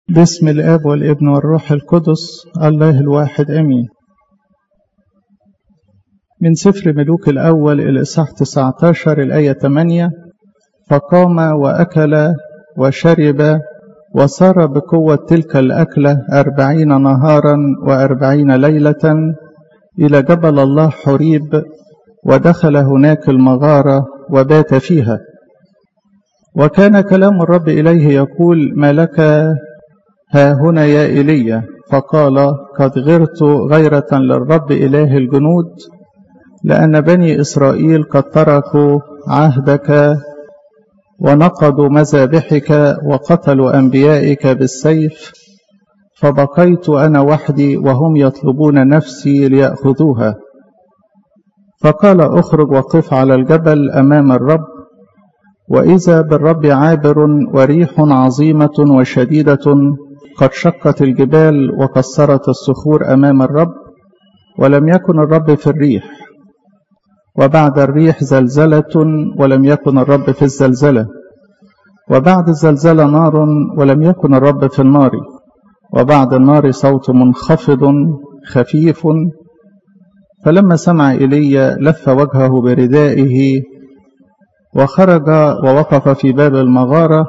باسم الاب والابن والروح القدس الله الواحد امين من سفر ملوك الاول الاصحاح 19 الايه 8 فقام واكل وشرب وسار بقوة تلك الأكلة أربعين نهارا وأربعين ليلة إلى جبل الله حريب ودخل هناك المغارة وبات فيها وكان كلام الرب إليه يقول ما لك ها هنا يا إيليا فقال قد غرت غيرة للرب إله الجنود لأن بني إسرائيل قد تركوا عهدك ونقضوا مذابحك وقتلوا أنبيائك بالسيف فبقيت أنا وحدي وهم يطلبون نفسي ليأخذوها فقال أخرج وقف على الجبل أمام الرب وإذا بالرب عابر وريح عظيمة وشديدة قد شقت الجبال وكسرت الصخور أمام الرب ولم يكن الرب في الريح وبعد الريح زلزلة ولم يكن الرب في الزلزلة وبعد الزلزلة نار ولم يكن الرب في النار وبعد النار صوت منخفض خفيف فلما سمع إيليا لف وجهه بردائه وخرج ووقف في باب المغارة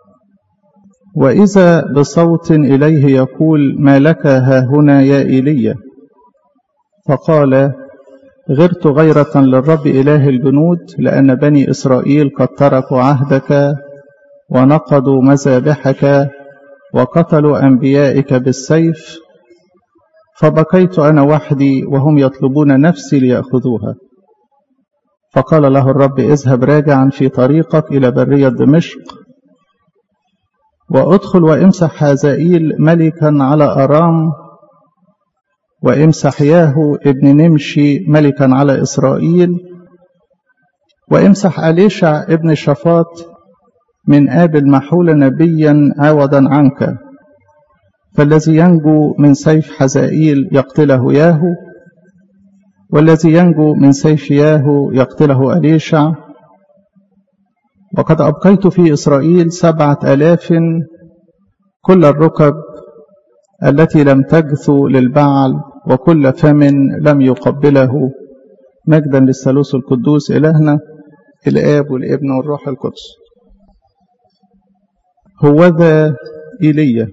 وإذا بصوت إليه يقول ما لك ها هنا يا إيليا فقال غرت غيرة للرب إله الجنود لأن بني إسرائيل قد تركوا عهدك ونقضوا مذابحك وقتلوا أنبيائك بالسيف فبقيت أنا وحدي وهم يطلبون نفسي ليأخذوها فقال له الرب اذهب راجعا في طريقك إلى برية دمشق وادخل وامسح حازائيل ملكا على أرام وامسح ياهو ابن نمشي ملكا على إسرائيل وامسح أليشع ابن شفاط من آب المحول نبيا عوضا عنك فالذي ينجو من سيف حزائيل يقتله ياهو والذي ينجو من سيف ياهو يقتله أليشع وقد أبقيت في إسرائيل سبعة آلاف كل الركب التي لم تجثو للبعل وكل فم لم يقبله مجدا للثالوث القدوس إلهنا الآب والابن والروح القدس هو ذا إيليا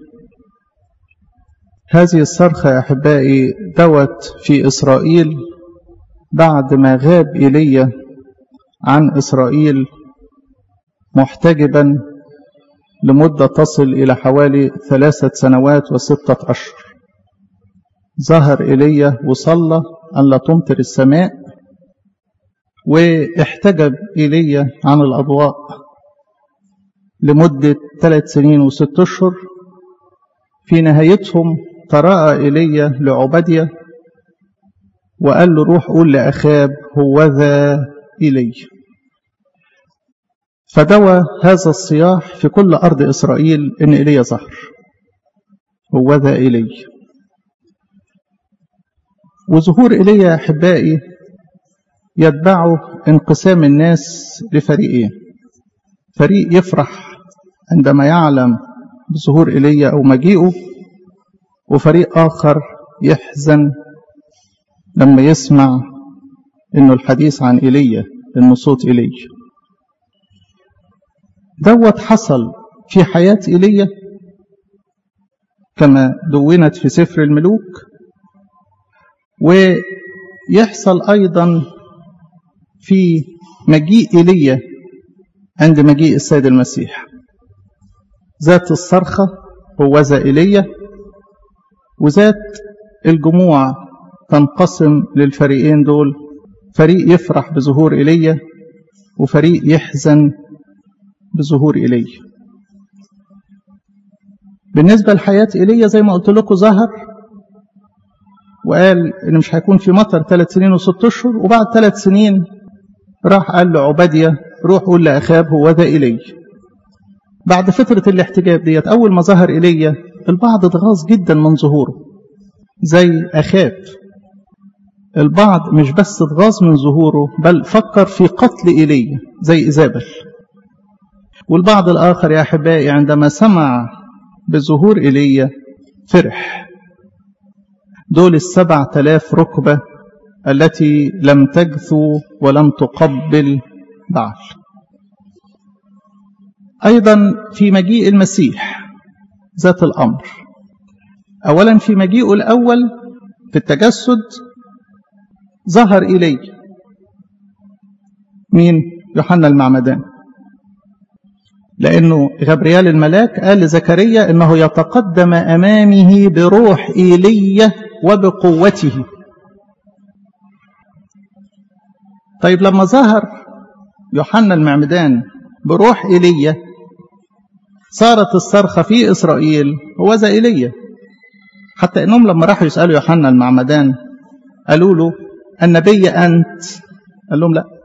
هذه الصرخة يا أحبائي دوت في إسرائيل بعد ما غاب إيليا عن إسرائيل محتجبا لمدة تصل إلى حوالي ثلاثة سنوات وستة أشهر ظهر إيليا وصلى أن لا تمطر السماء واحتجب إيليا عن الأضواء لمدة ثلاث سنين وست أشهر في نهايتهم تراءى إيليا لعبدية وقال له روح قول لأخاب هو ذا إلي فدوى هذا الصياح في كل أرض إسرائيل إن إيليا ظهر هو ذا إلي وظهور إيليا يا أحبائي يتبعه انقسام الناس لفريقين فريق يفرح عندما يعلم بظهور إيليا أو مجيئه وفريق آخر يحزن لما يسمع إنه الحديث عن إيليا إنه صوت إيليا دوت حصل في حياة إيليا كما دونت في سفر الملوك ويحصل أيضا في مجيء إيليا عند مجيء السيد المسيح ذات الصرخة هو ذا إيليا وذات الجموع تنقسم للفريقين دول فريق يفرح بظهور إيليا وفريق يحزن بظهور إيليا بالنسبة لحياة إيليا زي ما قلت لكم ظهر وقال إن مش هيكون في مطر ثلاث سنين وست أشهر وبعد ثلاث سنين راح قال لعبادية روح قول لأخاب هو ذا إيليا بعد فترة الاحتجاب ديت أول ما ظهر إيليا البعض اتغاظ جدا من ظهوره زي أخاب البعض مش بس اتغاظ من ظهوره بل فكر في قتل إيليا زي إيزابل والبعض الآخر يا أحبائي عندما سمع بظهور إيليا فرح دول السبع تلاف ركبة التي لم تجثو ولم تقبل بعل أيضا في مجيء المسيح ذات الأمر أولا في مجيئه الأول في التجسد ظهر إلي مين يوحنا المعمدان لأنه غبريال الملاك قال لزكريا أنه يتقدم أمامه بروح إيلية وبقوته طيب لما ظهر يوحنا المعمدان بروح إيلية صارت الصرخة في إسرائيل هو ذا إيليا حتى إنهم لما راحوا يسألوا يوحنا المعمدان قالوا له النبي أنت قال لهم لا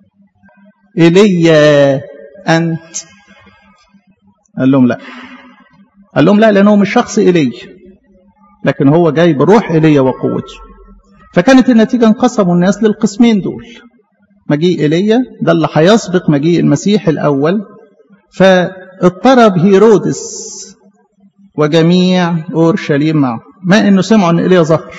إيليا أنت قال لهم لا قال لهم لا لأنه مش شخص إيليا لكن هو جاي بروح إيليا وقوته فكانت النتيجة انقسموا الناس للقسمين دول مجيء إيليا ده اللي هيسبق مجيء المسيح الأول فاضطرب هيرودس وجميع أورشليم معه ما إنه سمعوا أن إيليا ظهر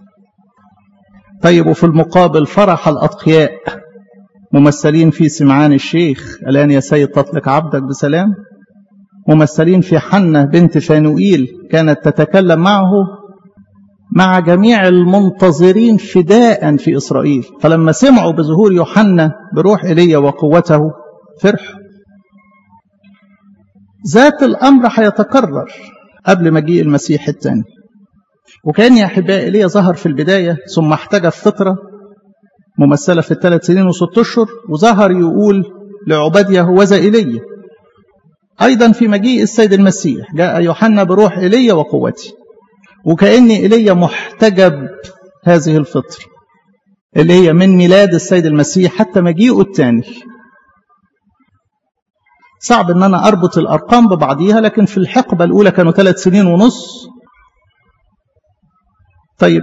طيب وفي المقابل فرح الأتقياء ممثلين في سمعان الشيخ الآن يا سيد تطلق عبدك بسلام ممثلين في حنة بنت فانوئيل كانت تتكلم معه مع جميع المنتظرين فداء في إسرائيل فلما سمعوا بظهور يوحنا بروح إيليا وقوته فرحوا ذات الأمر هيتكرر قبل مجيء المسيح الثاني وكان يا أحبائي إيليا ظهر في البداية ثم احتاج فترة ممثلة في الثلاث سنين وست أشهر وظهر يقول لعبادية هوذا إيليا أيضا في مجيء السيد المسيح جاء يوحنا بروح إيليا وقوته وكأن إيليا محتجب هذه الفطر اللي هي من ميلاد السيد المسيح حتى مجيئه الثاني صعب ان انا اربط الارقام ببعضيها لكن في الحقبه الاولى كانوا ثلاث سنين ونص طيب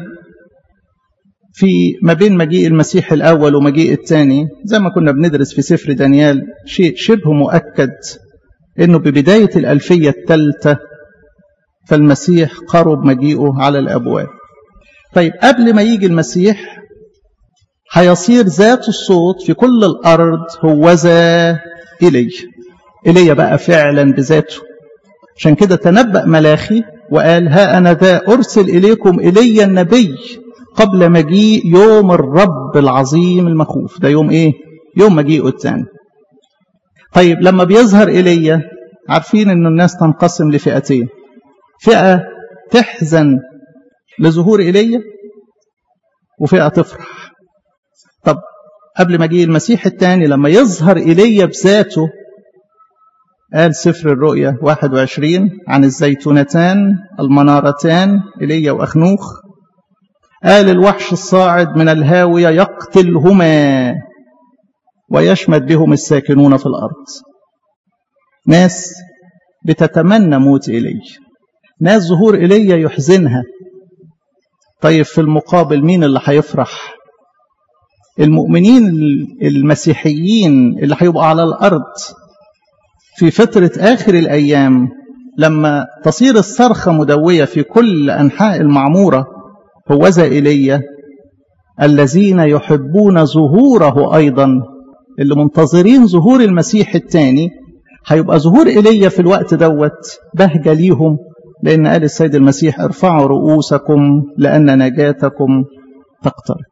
في ما بين مجيء المسيح الاول ومجيء الثاني زي ما كنا بندرس في سفر دانيال شيء شبه مؤكد انه ببدايه الالفيه الثالثه فالمسيح قرب مجيئه على الابواب طيب قبل ما يجي المسيح هيصير ذات الصوت في كل الارض هوذا الي إلي بقى فعلا بذاته عشان كده تنبأ ملاخي وقال ها أنا ذا أرسل إليكم إلي النبي قبل مجيء يوم الرب العظيم المخوف ده يوم إيه؟ يوم مجيئه الثاني طيب لما بيظهر إلي عارفين أن الناس تنقسم لفئتين فئة تحزن لظهور إلي وفئة تفرح طب قبل مجيء المسيح الثاني لما يظهر إلي بذاته قال سفر الرؤيا 21 عن الزيتونتان المنارتان إيليا وأخنوخ قال الوحش الصاعد من الهاوية يقتلهما ويشمت بهم الساكنون في الأرض ناس بتتمنى موت إيليا ناس ظهور إيليا يحزنها طيب في المقابل مين اللي هيفرح المؤمنين المسيحيين اللي هيبقوا على الأرض في فترة آخر الأيام لما تصير الصرخة مدوية في كل أنحاء المعمورة هوذا إلي الذين يحبون ظهوره أيضا اللي منتظرين ظهور المسيح الثاني هيبقى ظهور إلي في الوقت دوت بهجة ليهم لأن قال السيد المسيح ارفعوا رؤوسكم لأن نجاتكم تقترب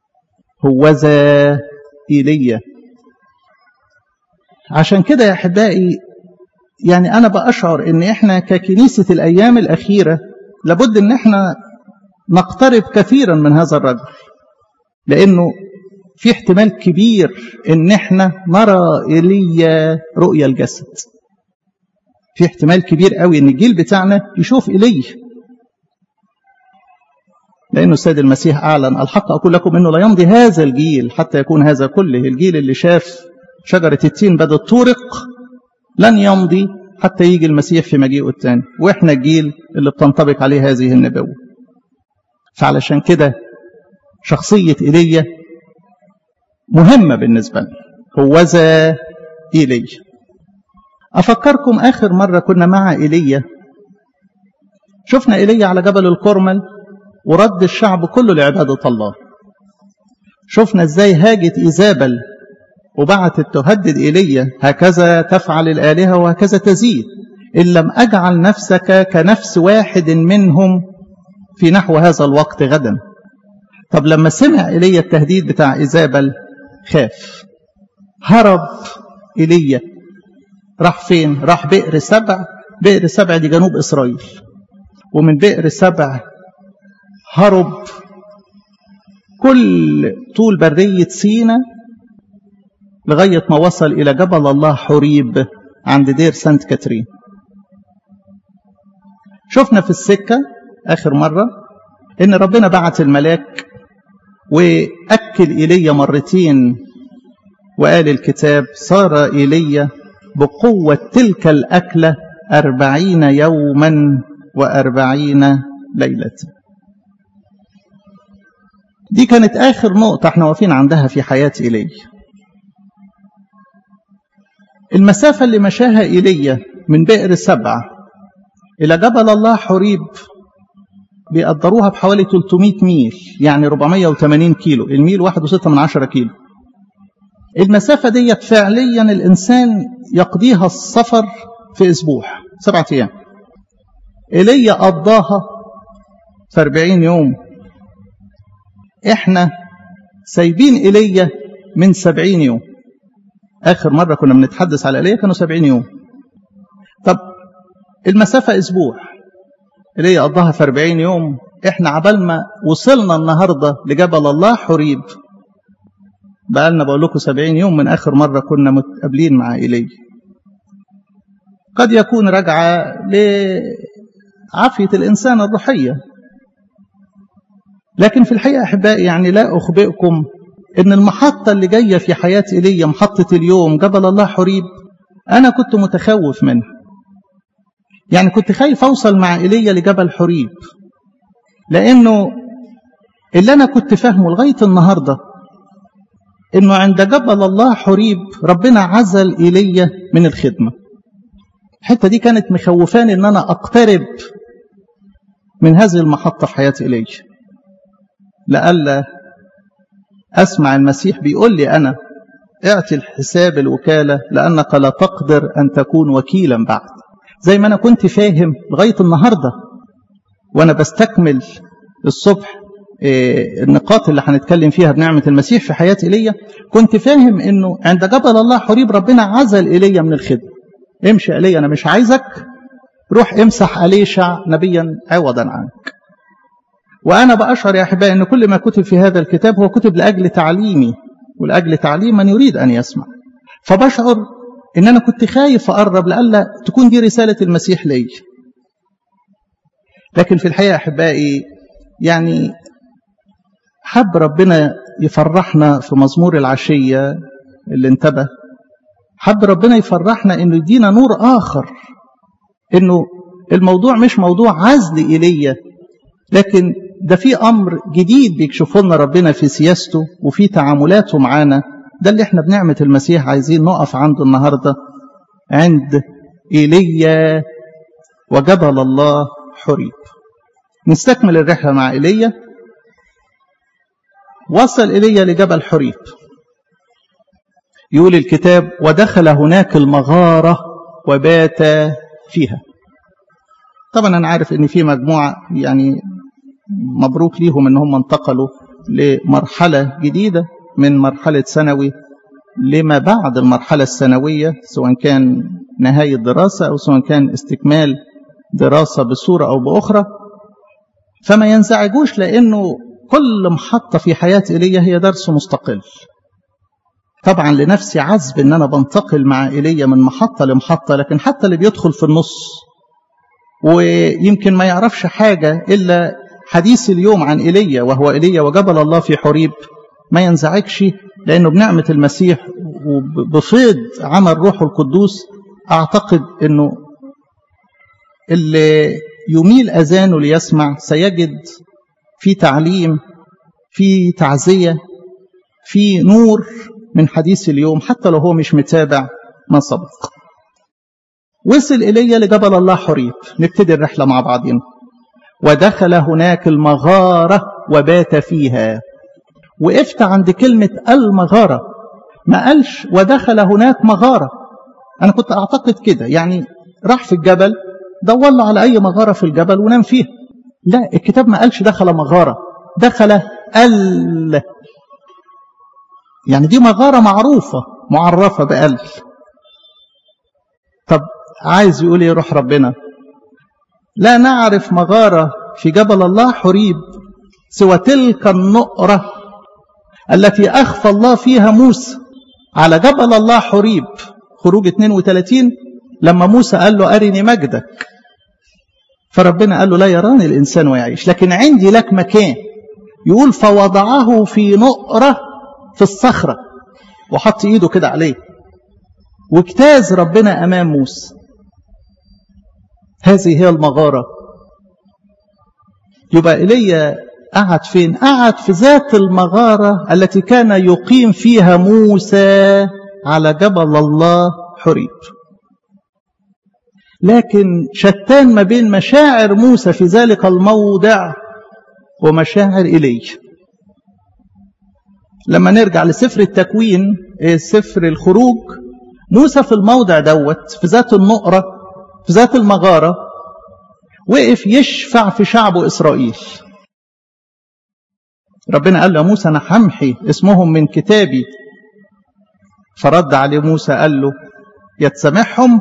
هوذا إيليا عشان كده يا أحبائي يعني أنا بأشعر إن إحنا ككنيسة الأيام الأخيرة لابد إن إحنا نقترب كثيرا من هذا الرجل لأنه في احتمال كبير إن إحنا نرى إيليا رؤيا الجسد في احتمال كبير قوي إن الجيل بتاعنا يشوف إيليا لأنه السيد المسيح أعلن الحق أقول لكم أنه لا يمضي هذا الجيل حتى يكون هذا كله الجيل اللي شاف شجرة التين بدأت تورق لن يمضي حتى يجي المسيح في مجيئه الثاني وإحنا الجيل اللي بتنطبق عليه هذه النبوة فعلشان كده شخصية إيليا مهمة بالنسبة لنا هوذا إيليا أفكركم آخر مرة كنا مع إيليا شفنا إيليا على جبل الكرمل ورد الشعب كله لعبادة الله شفنا ازاي هاجت إيزابل وبعتت تهدد إيليا هكذا تفعل الآلهة وهكذا تزيد إن لم أجعل نفسك كنفس واحد منهم في نحو هذا الوقت غدا طب لما سمع إيليا التهديد بتاع إيزابل خاف هرب إيليا راح فين راح بئر سبع بئر سبع دي جنوب إسرائيل ومن بئر سبع هرب كل طول برية سينا لغاية ما وصل إلى جبل الله حريب عند دير سانت كاترين شفنا في السكة آخر مرة إن ربنا بعت الملاك وأكل إيليا مرتين وقال الكتاب صار إيليا بقوة تلك الأكلة أربعين يوما وأربعين ليلة دي كانت آخر نقطة احنا واقفين عندها في حياة إيليا المسافة اللي مشاها إيليا من بئر سبعة إلى جبل الله حريب بيقدروها بحوالي 300 ميل يعني 480 كيلو الميل واحد وستة من عشرة كيلو المسافة ديت فعليا الإنسان يقضيها السفر في أسبوع سبعة أيام إيليا قضاها في 40 يوم إحنا سايبين إيليا من 70 يوم آخر مرة كنا بنتحدث على إيليا كانوا 70 يوم طب المسافة أسبوع إيليا قضاها في 40 يوم إحنا عبال ما وصلنا النهاردة لجبل الله حريب بقى لنا بقول لكم 70 يوم من آخر مرة كنا متقابلين مع إيليا قد يكون رجعة لعافية الإنسان الروحية لكن في الحقيقة أحبائي يعني لا أخبئكم إن المحطة اللي جاية في حياة إيليا محطة اليوم جبل الله حريب أنا كنت متخوف منها يعني كنت خايف أوصل مع إيليا لجبل حريب لأنه اللي أنا كنت فاهمه لغاية النهاردة إنه عند جبل الله حريب ربنا عزل إيليا من الخدمة الحتة دي كانت مخوفاني إن أنا أقترب من هذه المحطة في حياة إيليا لألا أسمع المسيح بيقول لي أنا اعطي الحساب الوكالة لأنك لا تقدر أن تكون وكيلا بعد زي ما أنا كنت فاهم لغاية النهاردة وأنا بستكمل الصبح النقاط اللي هنتكلم فيها بنعمة المسيح في حياة إيليا كنت فاهم أنه عند جبل الله حريب ربنا عزل إيليا من الخدمة امشي إيليا أنا مش عايزك روح امسح أليشع نبيا عوضا عنك وأنا بأشعر يا أحبائي أن كل ما كتب في هذا الكتاب هو كتب لأجل تعليمي ولأجل تعليم من يريد أن يسمع فبشعر أن أنا كنت خايف أقرب لألا تكون دي رسالة المسيح لي لكن في الحقيقة أحبائي يعني حب ربنا يفرحنا في مزمور العشية اللي انتبه حب ربنا يفرحنا انه يدينا نور اخر انه الموضوع مش موضوع عزل ايليا لكن ده في امر جديد بيكشفه لنا ربنا في سياسته وفي تعاملاته معانا ده اللي احنا بنعمة المسيح عايزين نقف عنده النهاردة عند ايليا وجبل الله حريب نستكمل الرحلة مع ايليا وصل ايليا لجبل حريب يقول الكتاب ودخل هناك المغارة وبات فيها طبعا أنا عارف أن في مجموعة يعني مبروك ليهم أن هم انتقلوا لمرحلة جديدة من مرحلة ثانوي لما بعد المرحلة الثانوية سواء كان نهاية دراسة أو سواء كان استكمال دراسة بصورة أو بأخرى فما ينزعجوش لأنه كل محطة في حياة إيليا هي درس مستقل طبعا لنفسي عذب ان انا بنتقل مع ايليا من محطه لمحطه لكن حتى اللي بيدخل في النص ويمكن ما يعرفش حاجه الا حديث اليوم عن ايليا وهو ايليا وجبل الله في حريب ما ينزعجش لانه بنعمه المسيح وبفيض عمل روحه القدوس اعتقد انه اللي يميل اذانه ليسمع سيجد في تعليم في تعزيه في نور من حديث اليوم حتى لو هو مش متابع ما سبق وصل إلي لجبل الله حريب نبتدي الرحلة مع بعضنا ودخل هناك المغارة وبات فيها وقفت عند كلمة المغارة ما قالش ودخل هناك مغارة أنا كنت أعتقد كده يعني راح في الجبل دور له على أي مغارة في الجبل ونام فيها لا الكتاب ما قالش دخل مغارة دخل ال يعني دي مغارة معروفة معرفة بأل طب عايز يقول ايه روح ربنا لا نعرف مغارة في جبل الله حريب سوى تلك النقرة التي أخفى الله فيها موسى على جبل الله حريب خروج 32 لما موسى قال له أرني مجدك فربنا قال له لا يراني الإنسان ويعيش لكن عندي لك مكان يقول فوضعه في نقرة في الصخرة وحط إيده كده عليه واجتاز ربنا أمام موسى هذه هي المغارة يبقى إلي قعد فين قعد في ذات المغارة التي كان يقيم فيها موسى على جبل الله حريب لكن شتان ما بين مشاعر موسى في ذلك الموضع ومشاعر إلي لما نرجع لسفر التكوين سفر الخروج موسى في الموضع دوت في ذات النقرة في ذات المغارة وقف يشفع في شعبه إسرائيل ربنا قال له موسى أنا همحي اسمهم من كتابي فرد عليه موسى قال له يتسامحهم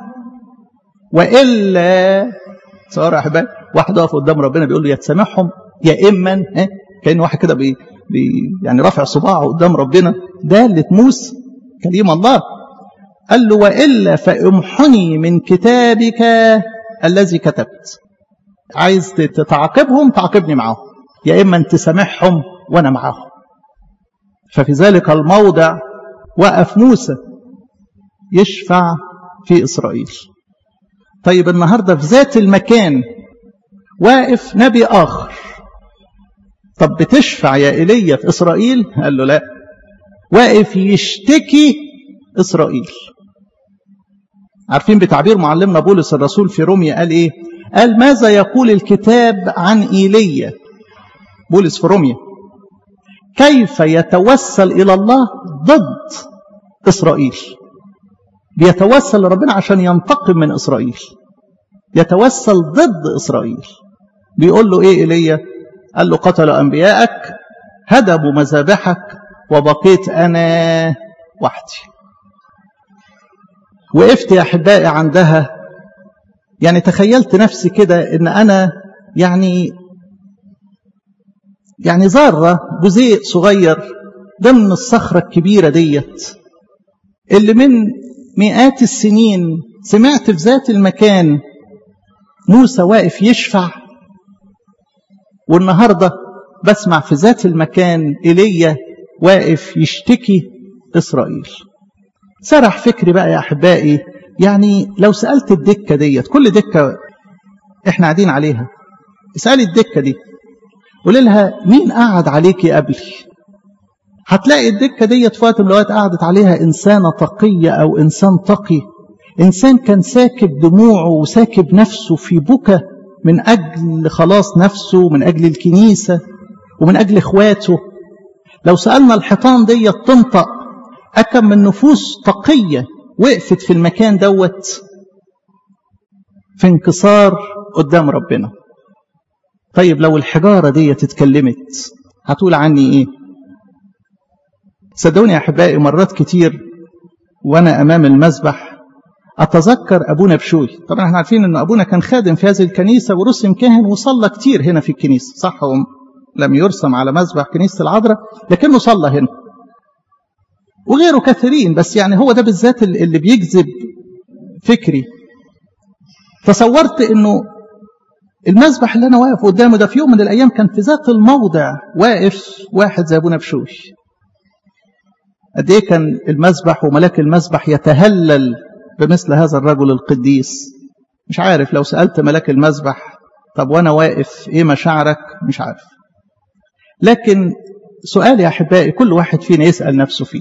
وإلا صار أحباب واحد واقف قدام ربنا بيقول له يتسامحهم يا إما إيه؟ كأن واحد كده بي بي يعني رافع صباعه قدام ربنا دالة موسى كليم الله قال له وإلا فامحني من كتابك الذي كتبت عايز تعاقبهم تعاقبني معاهم يا إما أن تسامحهم وأنا معاهم ففي ذلك الموضع وقف موسى يشفع في إسرائيل طيب النهاردة في ذات المكان واقف نبي آخر طب بتشفع يا إيليا في إسرائيل قال له لا واقف يشتكي إسرائيل عارفين بتعبير معلمنا بولس الرسول في روميا قال إيه قال ماذا يقول الكتاب عن إيليا بولس في روميا كيف يتوسل إلى الله ضد إسرائيل بيتوسل لربنا عشان ينتقم من إسرائيل يتوسل ضد إسرائيل بيقول له إيه إيليا قال له قتلوا أنبياءك هدموا مذابحك وبقيت أنا وحدي وقفت يا أحبائي عندها يعني تخيلت نفسي كده إن أنا يعني يعني ذرة جزيء صغير ضمن الصخرة الكبيرة ديت اللي من مئات السنين سمعت في ذات المكان موسى واقف يشفع والنهاردة بسمع في ذات المكان إيليا واقف يشتكي إسرائيل سرح فكري بقى يا أحبائي يعني لو سألت الدكة ديت كل دكة احنا قاعدين عليها اسألي الدكة دي قولي لها مين قعد عليكي قبلي هتلاقي الدكة ديت في وقت من الأوقات قعدت عليها إنسانة تقية أو إنسان تقي إنسان كان ساكب دموعه وساكب نفسه في بكى من أجل خلاص نفسه من أجل الكنيسة ومن أجل إخواته لو سألنا الحيطان ديت تنطق أكم من نفوس تقية وقفت في المكان دوت في انكسار قدام ربنا طيب لو الحجارة دي اتكلمت هتقول عني ايه صدقوني يا احبائي مرات كتير وانا امام المذبح اتذكر ابونا بشوي طبعا احنا عارفين ان ابونا كان خادم في هذه الكنيسه ورسم كاهن وصلى كتير هنا في الكنيسه صح هو لم يرسم على مذبح كنيسه العذراء لكنه صلى هنا وغيره كثيرين بس يعني هو ده بالذات اللي بيجذب فكري تصورت انه المذبح اللي انا واقف قدامه ده في يوم من الايام كان في ذات الموضع واقف واحد زي ابونا بشوي قد ايه كان المذبح وملاك المذبح يتهلل بمثل هذا الرجل القديس مش عارف لو سالت ملاك المذبح طب وانا واقف ايه مشاعرك مش عارف لكن سؤال يا احبائي كل واحد فينا يسال نفسه فيه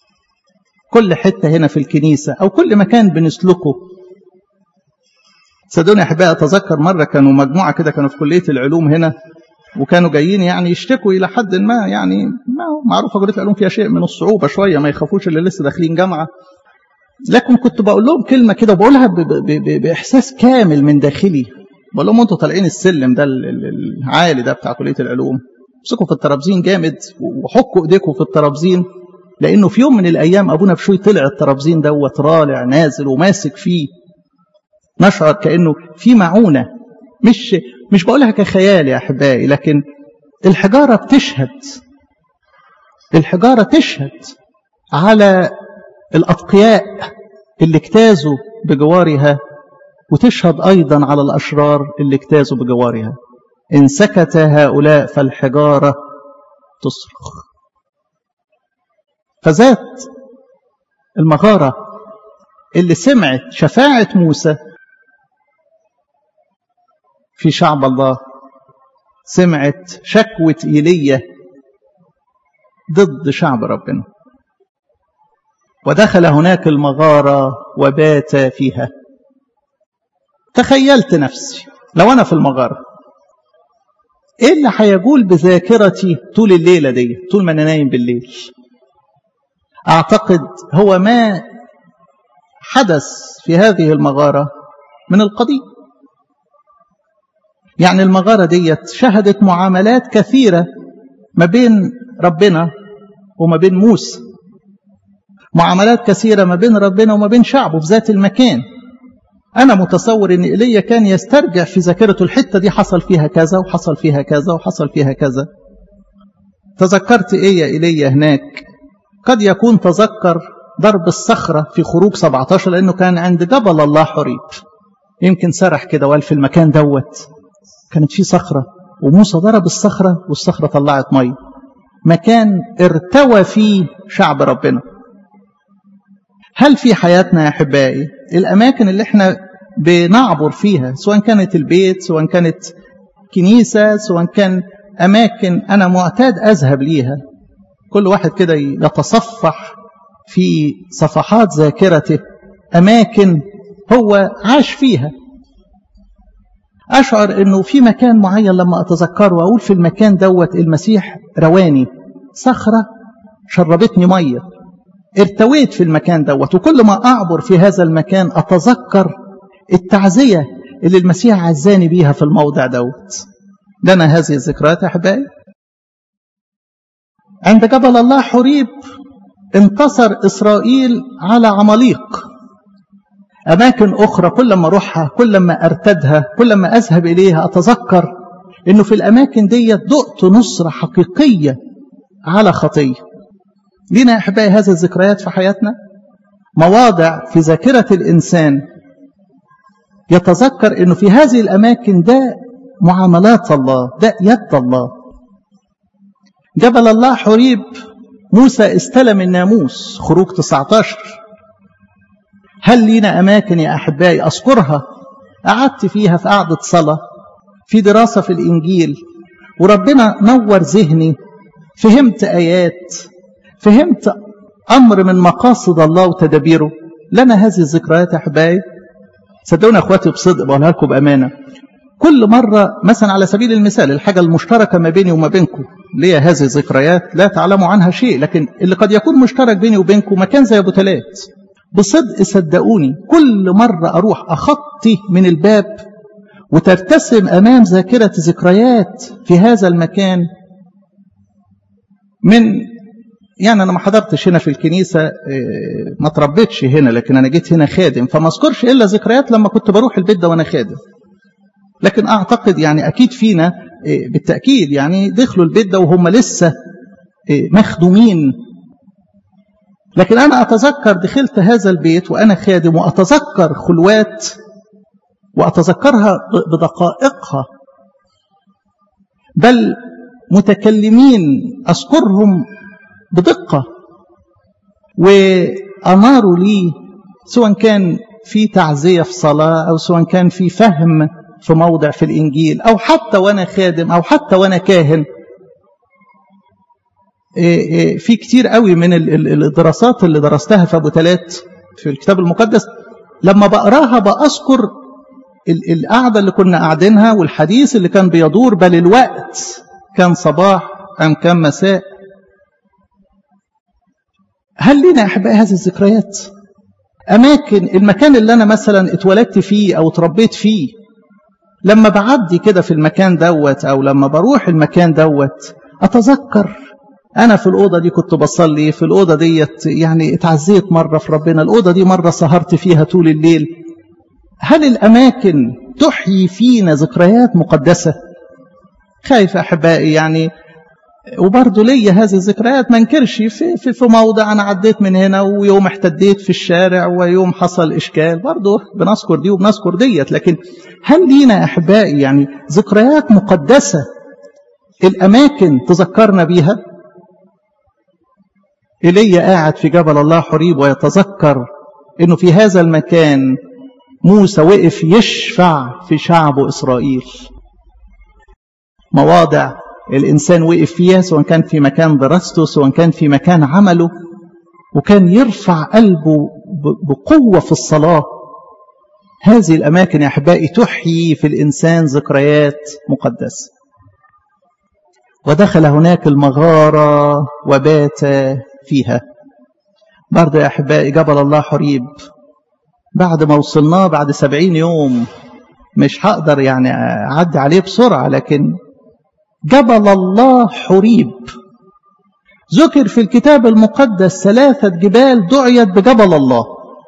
كل حته هنا في الكنيسه او كل مكان بنسلكه صدقوني يا احبائي اتذكر مره كانوا مجموعه كده كانوا في كليه العلوم هنا وكانوا جايين يعني يشتكوا الى حد ما يعني ما معروفه كليه العلوم فيها شيء من الصعوبه شويه ما يخافوش اللي لسه داخلين جامعه لكن كنت بقول لهم كلمه كده وبقولها باحساس كامل من داخلي بقول لهم انتوا طالعين السلم ده العالي ده بتاع كليه العلوم امسكوا في الترابزين جامد وحكوا ايديكم في الترابزين لانه في يوم من الايام ابونا بشوي طلع الترابزين دوت رالع نازل وماسك فيه نشعر كانه في معونه مش مش بقولها كخيال يا احبائي لكن الحجاره بتشهد الحجاره تشهد على الاتقياء اللي اجتازوا بجوارها وتشهد ايضا على الاشرار اللي اجتازوا بجوارها ان سكت هؤلاء فالحجاره تصرخ فذات المغاره اللي سمعت شفاعه موسى في شعب الله سمعت شكوة إيليا ضد شعب ربنا ودخل هناك المغارة وبات فيها تخيلت نفسي لو أنا في المغارة إيه اللي هيجول بذاكرتي طول الليلة دي طول ما أنا نايم بالليل أعتقد هو ما حدث في هذه المغارة من القديم يعني المغارة ديت شهدت معاملات كثيرة ما بين ربنا وما بين موسى معاملات كثيرة ما بين ربنا وما بين شعبه في ذات المكان أنا متصور أن إيليا كان يسترجع في ذاكرته الحتة دي حصل فيها كذا وحصل فيها كذا وحصل فيها كذا تذكرت إيه يا إيليا هناك قد يكون تذكر ضرب الصخرة في خروج 17 لأنه كان عند جبل الله حريب يمكن سرح كده وقال في المكان دوت كانت فيه صخرة وموسى ضرب الصخرة والصخرة طلعت مية مكان ارتوى فيه شعب ربنا هل في حياتنا يا أحبائي الأماكن اللي احنا بنعبر فيها سواء كانت البيت سواء كانت كنيسة سواء كان أماكن أنا معتاد أذهب ليها كل واحد كده يتصفح في صفحات ذاكرته أماكن هو عاش فيها أشعر أنه في مكان معين لما أتذكره وأقول في المكان دوت المسيح رواني صخرة شربتني مية ارتويت في المكان دوت وكل ما أعبر في هذا المكان أتذكر التعزية اللي المسيح عزاني بيها في الموضع دوت لنا هذه الذكريات يا أحبائي عند جبل الله حريب انتصر إسرائيل على عماليق أماكن أخرى كل ما أروحها كل ما أرتدها كل ما أذهب إليها أتذكر أنه في الأماكن دي دقت نصرة حقيقية على خطية لنا يا أحبائي هذه الذكريات في حياتنا مواضع في ذاكرة الإنسان يتذكر أنه في هذه الأماكن ده معاملات الله ده يد الله جبل الله حريب موسى استلم الناموس خروج 19 هل لينا أماكن يا أحبائي أذكرها قعدت فيها في قعدة صلاة في دراسة في الإنجيل وربنا نور ذهني فهمت آيات فهمت أمر من مقاصد الله وتدابيره لنا هذه الذكريات يا أحبائي صدقوني أخواتي بصدق بقولها لكم بأمانة كل مرة مثلا على سبيل المثال الحاجة المشتركة ما بيني وما بينكم ليا هذه الذكريات لا تعلموا عنها شيء لكن اللي قد يكون مشترك بيني وبينكم مكان زي أبو تلات بصدق صدقوني كل مرة أروح أخطي من الباب وترتسم أمام ذاكرة ذكريات في هذا المكان من يعني أنا ما حضرتش هنا في الكنيسة ما تربيتش هنا لكن أنا جيت هنا خادم فما أذكرش إلا ذكريات لما كنت بروح البيت ده وأنا خادم لكن أعتقد يعني أكيد فينا بالتأكيد يعني دخلوا البيت ده وهم لسه مخدومين لكن أنا أتذكر دخلت هذا البيت وأنا خادم وأتذكر خلوات وأتذكرها بدقائقها بل متكلمين أذكرهم بدقة وأناروا لي سواء كان في تعزية في صلاة أو سواء كان في فهم في موضع في الإنجيل أو حتى وأنا خادم أو حتى وأنا كاهن في كتير قوي من الدراسات اللي درستها في أبو تلات في الكتاب المقدس لما بقراها بأذكر القعدة اللي كنا قاعدينها والحديث اللي كان بيدور بل الوقت كان صباح أم كان مساء هل لنا يا أحبائي هذه الذكريات أماكن المكان اللي أنا مثلا اتولدت فيه أو اتربيت فيه لما بعدي كده في المكان دوت أو لما بروح المكان دوت أتذكر أنا في الأوضة دي كنت بصلي في الأوضة ديت يعني اتعزيت مرة في ربنا الأوضة دي مرة سهرت فيها طول الليل هل الأماكن تحيي فينا ذكريات مقدسة خايف أحبائي يعني وبرضه ليا هذه الذكريات ما انكرش في, في, في موضع أنا عديت من هنا ويوم احتديت في الشارع ويوم حصل إشكال برضه بنذكر دي وبنذكر ديت لكن هل لينا أحبائي يعني ذكريات مقدسة الأماكن تذكرنا بيها إيليا قاعد في جبل الله حريب ويتذكر إنه في هذا المكان موسى وقف يشفع في شعبه إسرائيل مواضع الإنسان وقف فيها سواء كان في مكان دراسته سواء كان في مكان عمله وكان يرفع قلبه بقوة في الصلاة هذه الأماكن يا أحبائي تحيي في الإنسان ذكريات مقدسة ودخل هناك المغارة وبات فيها برضه يا أحبائي جبل الله حريب بعد ما وصلناه بعد سبعين يوم مش هقدر يعني أعدي عليه بسرعة لكن جبل الله حريب ذكر في الكتاب المقدس ثلاثة جبال دعيت بجبل الله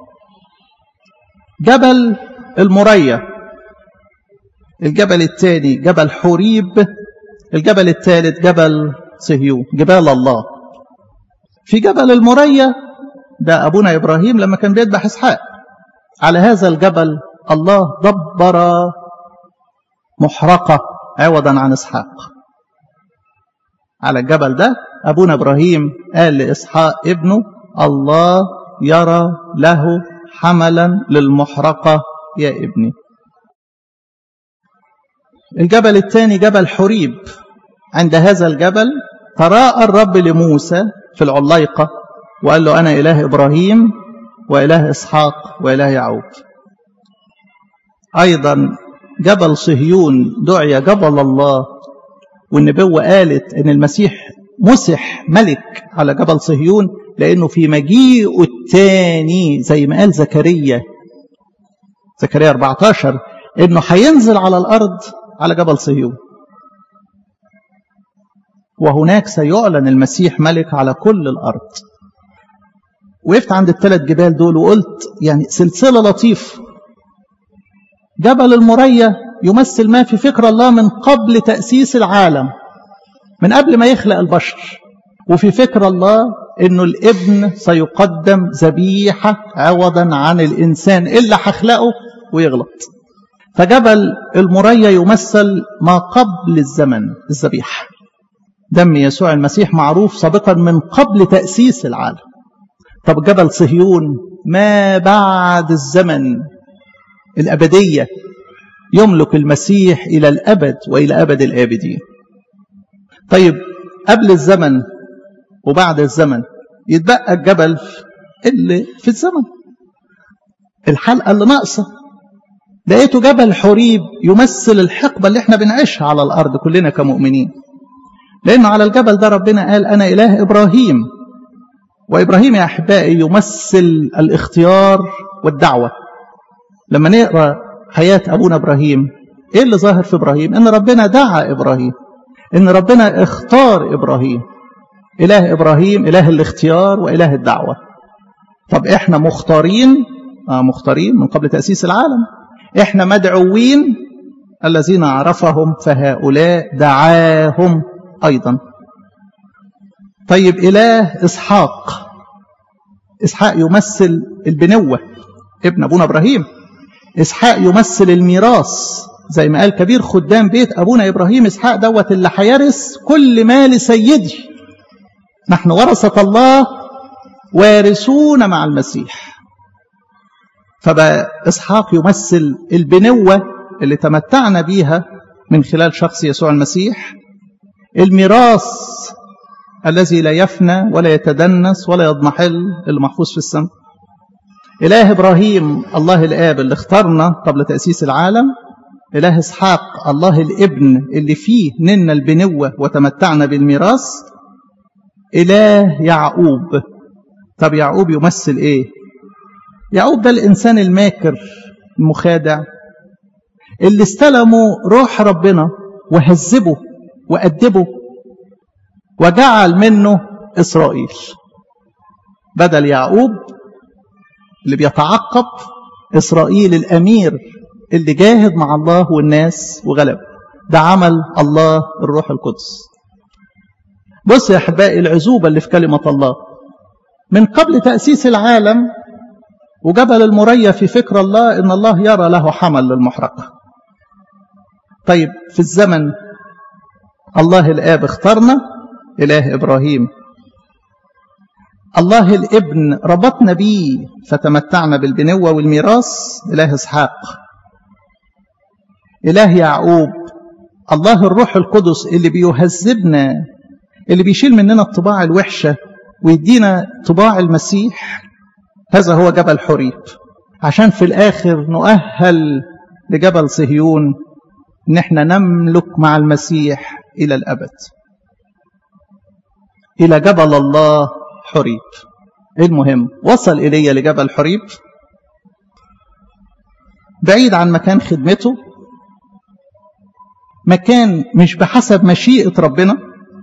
جبل المرية الجبل الثاني جبل حريب الجبل الثالث جبل صهيون جبال الله في جبل المرية ده أبونا إبراهيم لما كان بيذبح إسحاق على هذا الجبل الله دبر محرقة عوضا عن إسحاق على الجبل ده أبونا إبراهيم قال لإسحاق ابنه الله يرى له حملا للمحرقة يا ابني الجبل الثاني جبل حريب عند هذا الجبل تراءى الرب لموسى في العليقة وقال له أنا إله إبراهيم وإله إسحاق وإله يعقوب أيضا جبل صهيون دعي جبل الله والنبوة قالت أن المسيح مسح ملك على جبل صهيون لأنه في مجيئه الثاني زي ما قال زكريا زكريا 14 أنه هينزل على الأرض على جبل صهيون وهناك سيعلن المسيح ملك على كل الأرض وقفت عند الثلاث جبال دول وقلت يعني سلسلة لطيفة جبل المرية يمثل ما في فكر الله من قبل تأسيس العالم من قبل ما يخلق البشر وفي فكر الله انه الابن سيقدم ذبيحة عوضا عن الانسان اللي هخلقه ويغلط فجبل المرية يمثل ما قبل الزمن الذبيحة دم يسوع المسيح معروف سابقا من قبل تأسيس العالم طب جبل صهيون ما بعد الزمن الأبدية يملك المسيح إلى الأبد وإلى أبد الآبدين طيب قبل الزمن وبعد الزمن يتبقى الجبل اللي في الزمن الحلقة اللي ناقصة لقيته جبل حريب يمثل الحقبة اللي احنا بنعيشها على الأرض كلنا كمؤمنين لأنه على الجبل ده ربنا قال أنا إله إبراهيم وإبراهيم يا أحبائي يمثل الاختيار والدعوة لما نقرأ حياة أبونا إبراهيم إيه اللي ظاهر في إبراهيم إن ربنا دعا إبراهيم إن ربنا اختار إبراهيم إله إبراهيم إله الاختيار وإله الدعوة طب إحنا مختارين آه مختارين من قبل تأسيس العالم إحنا مدعوين الذين عرفهم فهؤلاء دعاهم أيضا طيب إله إسحاق إسحاق يمثل البنوة ابن أبونا إبراهيم إسحاق يمثل الميراث زي ما قال كبير خدام بيت أبونا إبراهيم إسحاق دوت اللي هيرث كل مال سيدي نحن ورثة الله وارثون مع المسيح فبقى إسحاق يمثل البنوة اللي تمتعنا بيها من خلال شخص يسوع المسيح الميراث الذي لا يفنى ولا يتدنس ولا يضمحل اللي محفوظ في السماء إله إبراهيم الله الآب اللي اختارنا قبل تأسيس العالم إله إسحاق الله الابن اللي فيه نلنا البنوة وتمتعنا بالميراث إله يعقوب طب يعقوب يمثل إيه يعقوب ده الإنسان الماكر المخادع اللي استلموا روح ربنا وهذبه وأدبه وجعل منه إسرائيل بدل يعقوب اللي بيتعقب إسرائيل الأمير اللي جاهد مع الله والناس وغلب ده عمل الله الروح القدس بص يا أحبائي العزوبة اللي في كلمة الله من قبل تأسيس العالم وجبل المريا في فكر الله إن الله يرى له حمل للمحرقة طيب في الزمن الله الآب اختارنا إله إبراهيم الله الابن ربطنا بيه فتمتعنا بالبنوة والميراث إله إسحاق إله يعقوب الله الروح القدس اللي بيهذبنا اللي بيشيل مننا الطباع الوحشة ويدينا طباع المسيح هذا هو جبل حريب عشان في الآخر نؤهل لجبل صهيون إن احنا نملك مع المسيح إلى الأبد إلى جبل الله حريب المهم وصل إلي لجبل حريب بعيد عن مكان خدمته مكان مش بحسب مشيئة ربنا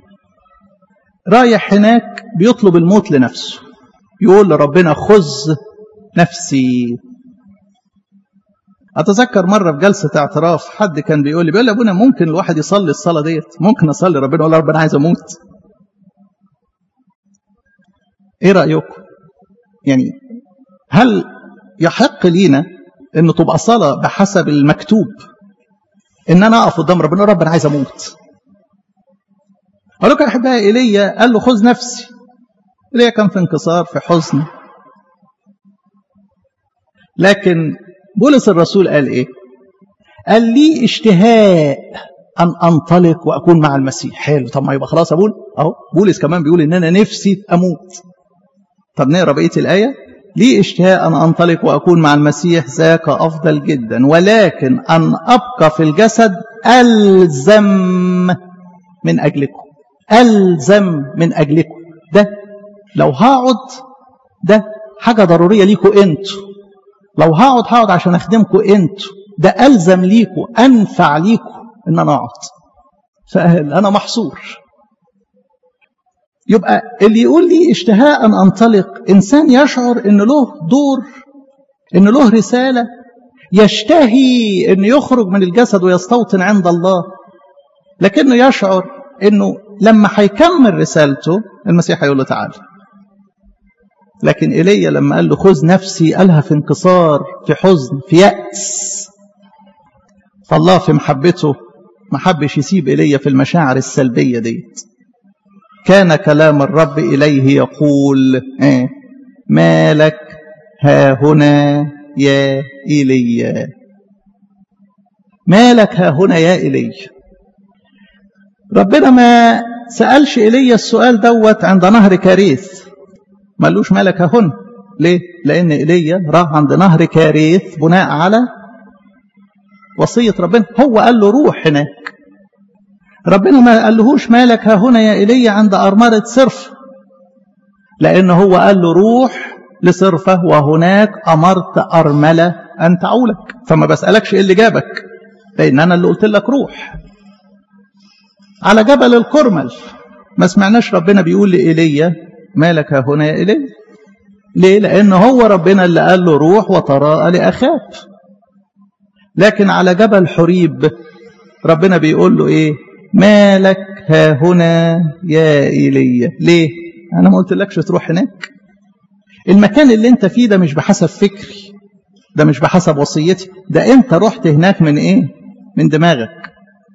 رايح هناك بيطلب الموت لنفسه يقول لربنا خذ نفسي أتذكر مرة في جلسة اعتراف حد كان بيقول لي بيقول لي أبونا ممكن الواحد يصلي الصلاة ديت ممكن أصلي ربنا يقول ربنا عايز أموت إيه رأيكم يعني هل يحق لينا أن تبقى صلاة بحسب المكتوب ان انا اقف قدام ربنا ربنا عايز اموت اقول لكم يا احبائي ايليا قال له خذ نفسي ايليا كان في انكسار في حزن لكن بولس الرسول قال ايه قال لي اشتهاء ان انطلق واكون مع المسيح حلو طب ما يبقى خلاص اقول اهو بولس كمان بيقول ان انا نفسي اموت طب نقرا بقيه الايه لي اشتهاء أن أنطلق وأكون مع المسيح ذاك أفضل جدا ولكن أن أبقى في الجسد ألزم من أجلكم ألزم من أجلكم ده لو هقعد ده حاجة ضرورية ليكوا انتوا لو هقعد هقعد عشان أخدمكم انتوا ده ألزم ليكوا أنفع ليكوا إن أنا أقعد فأنا محصور يبقى اللي يقول لي اشتهاء أن أنطلق إنسان يشعر أن له دور أن له رسالة يشتهي أن يخرج من الجسد ويستوطن عند الله لكنه يشعر أنه لما هيكمل رسالته المسيح هيقول له تعالى لكن إيليا لما قال له خذ نفسي قالها في انكسار في حزن في يأس فالله في محبته ما حبش يسيب إيليا في المشاعر السلبية ديت كان كلام الرب إليه يقول إيه ما لك ها هنا يا إيليا ما لك ها هنا يا إيليا ربنا ما سألش إيليا السؤال دوت عند نهر كاريث ما قالوش مالك ها هنا ليه؟ لأن إيليا راح عند نهر كاريث بناء على وصية ربنا هو قال له روح هناك ربنا ما قالهوش مالك ها هنا يا إيليا عند أرمرة صرف لأن هو قال له روح لصرفة وهناك أمرت أرملة أن تعولك فما بسألكش إيه اللي جابك لأن أنا اللي قلت لك روح على جبل الكرمل ما سمعناش ربنا بيقول لإيليا مالك ها هنا يا إيليا ليه لأن هو ربنا اللي قال له روح وتراءى لأخاب لكن على جبل حريب ربنا بيقول له إيه مالك ها هنا يا إيليا ليه أنا ما قلتلكش تروح هناك المكان اللي انت فيه ده مش بحسب فكري ده مش بحسب وصيتي ده انت رحت هناك من ايه من دماغك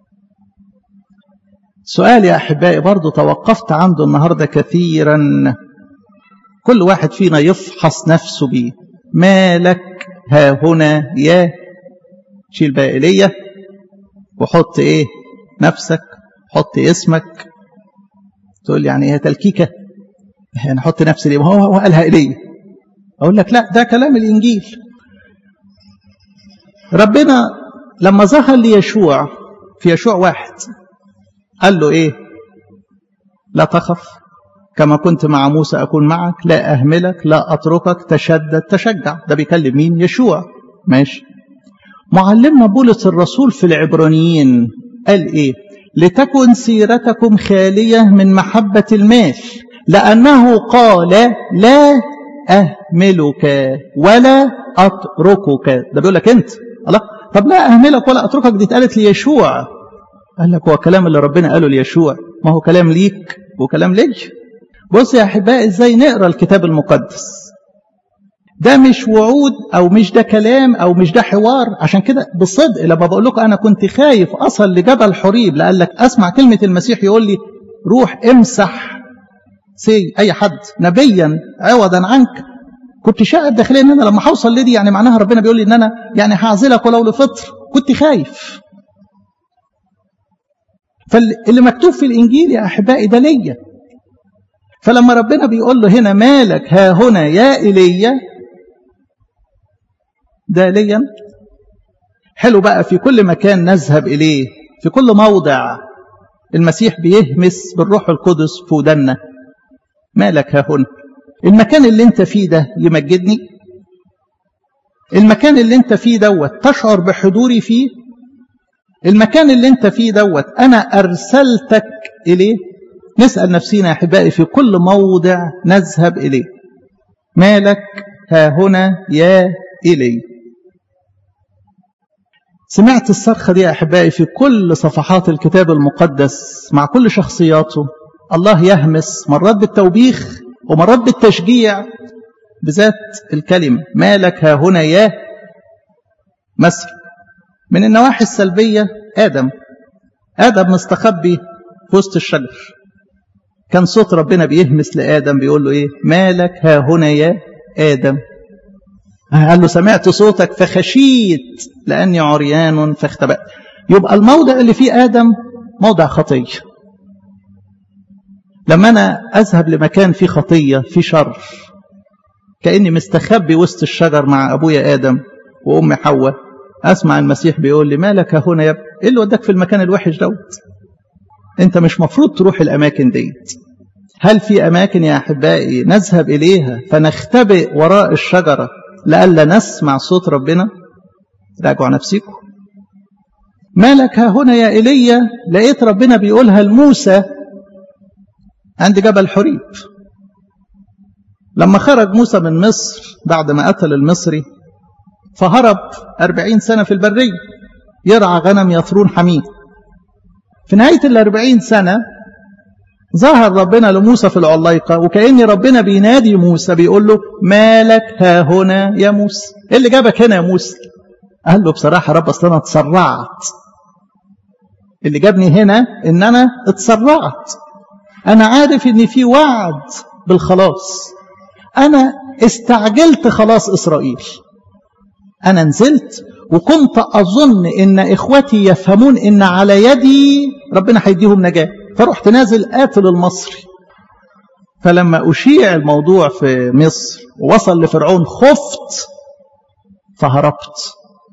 سؤال يا أحبائي برضو توقفت عنده النهاردة كثيرا كل واحد فينا يفحص نفسه بيه مالك ها هنا يا شيل بقى إيليا وحط ايه نفسك حط اسمك تقول يعني هي تلكيكة يعني حط نفسي ليه هو هو قالها إلي أقول لك لا ده كلام الإنجيل ربنا لما ظهر ليشوع في يشوع واحد قال له إيه لا تخف كما كنت مع موسى أكون معك لا أهملك لا أتركك تشدد تشجع ده بيكلم مين يشوع ماشي معلمنا بولس الرسول في العبرانيين قال إيه لتكن سيرتكم خالية من محبة المال لأنه قال لا أهملك ولا أتركك ده بيقول لك أنت الله طب لا أهملك ولا أتركك دي اتقالت ليشوع قال لك هو كلام اللي ربنا قاله ليشوع ما هو كلام ليك وكلام لي بص يا أحبائي إزاي نقرأ الكتاب المقدس ده مش وعود أو مش ده كلام أو مش ده حوار عشان كده بالصدق لما بقول لكم أنا كنت خايف أصل لجبل حريب لقال لك أسمع كلمة المسيح يقول لي روح امسح سي أي حد نبيا عوضا عنك كنت شاعر داخليا ان انا لما هوصل لدي يعني معناها ربنا بيقول لي ان انا يعني هعزلك ولو لفطر كنت خايف فاللي مكتوب في الانجيل يا احبائي ده ليا فلما ربنا بيقول له هنا مالك ها هنا يا ايليا ده ليا حلو بقى في كل مكان نذهب اليه في كل موضع المسيح بيهمس بالروح القدس في ودنا مالك ها هنا المكان اللي انت فيه ده يمجدني المكان اللي انت فيه دوت تشعر بحضوري فيه المكان اللي انت فيه دوت انا ارسلتك اليه نسال نفسينا يا احبائي في كل موضع نذهب اليه مالك ها هنا يا الي سمعت الصرخه دي يا احبائي في كل صفحات الكتاب المقدس مع كل شخصياته الله يهمس مرات بالتوبيخ ومرات بالتشجيع بذات الكلمة مالك ها هنا يا مصر من النواحي السلبية آدم آدم مستخبي في وسط الشجر كان صوت ربنا بيهمس لآدم بيقول له إيه مالك ها هنا يا آدم قال له سمعت صوتك فخشيت لأني عريان فاختبأت يبقى الموضع اللي فيه آدم موضع خطيه لما أنا أذهب لمكان فيه خطية فيه شر كأني مستخبي وسط الشجر مع أبويا آدم وأم حواء أسمع المسيح بيقول لي مالك هنا يا ابني إيه اللي وداك في المكان الوحش دوت أنت مش مفروض تروح الأماكن ديت هل في أماكن يا أحبائي نذهب إليها فنختبئ وراء الشجرة لئلا نسمع صوت ربنا راجعوا نفسكم مالك ها هنا يا إيليا لقيت ربنا بيقولها لموسى عند جبل حريب لما خرج موسى من مصر بعد ما قتل المصري فهرب أربعين سنة في البرية يرعى غنم يثرون حميد في نهاية الأربعين سنة ظهر ربنا لموسى في العلايقة وكأن ربنا بينادي موسى بيقول له مالك ها هنا يا موسى ايه اللي جابك هنا يا موسى قال له بصراحة رب أصل أنا اتسرعت اللي جابني هنا إن أنا اتسرعت أنا عارف إن في وعد بالخلاص أنا استعجلت خلاص إسرائيل أنا نزلت وكنت أظن إن إخوتي يفهمون إن على يدي ربنا هيديهم نجاة فرحت نازل قاتل المصري فلما أشيع الموضوع في مصر ووصل لفرعون خفت فهربت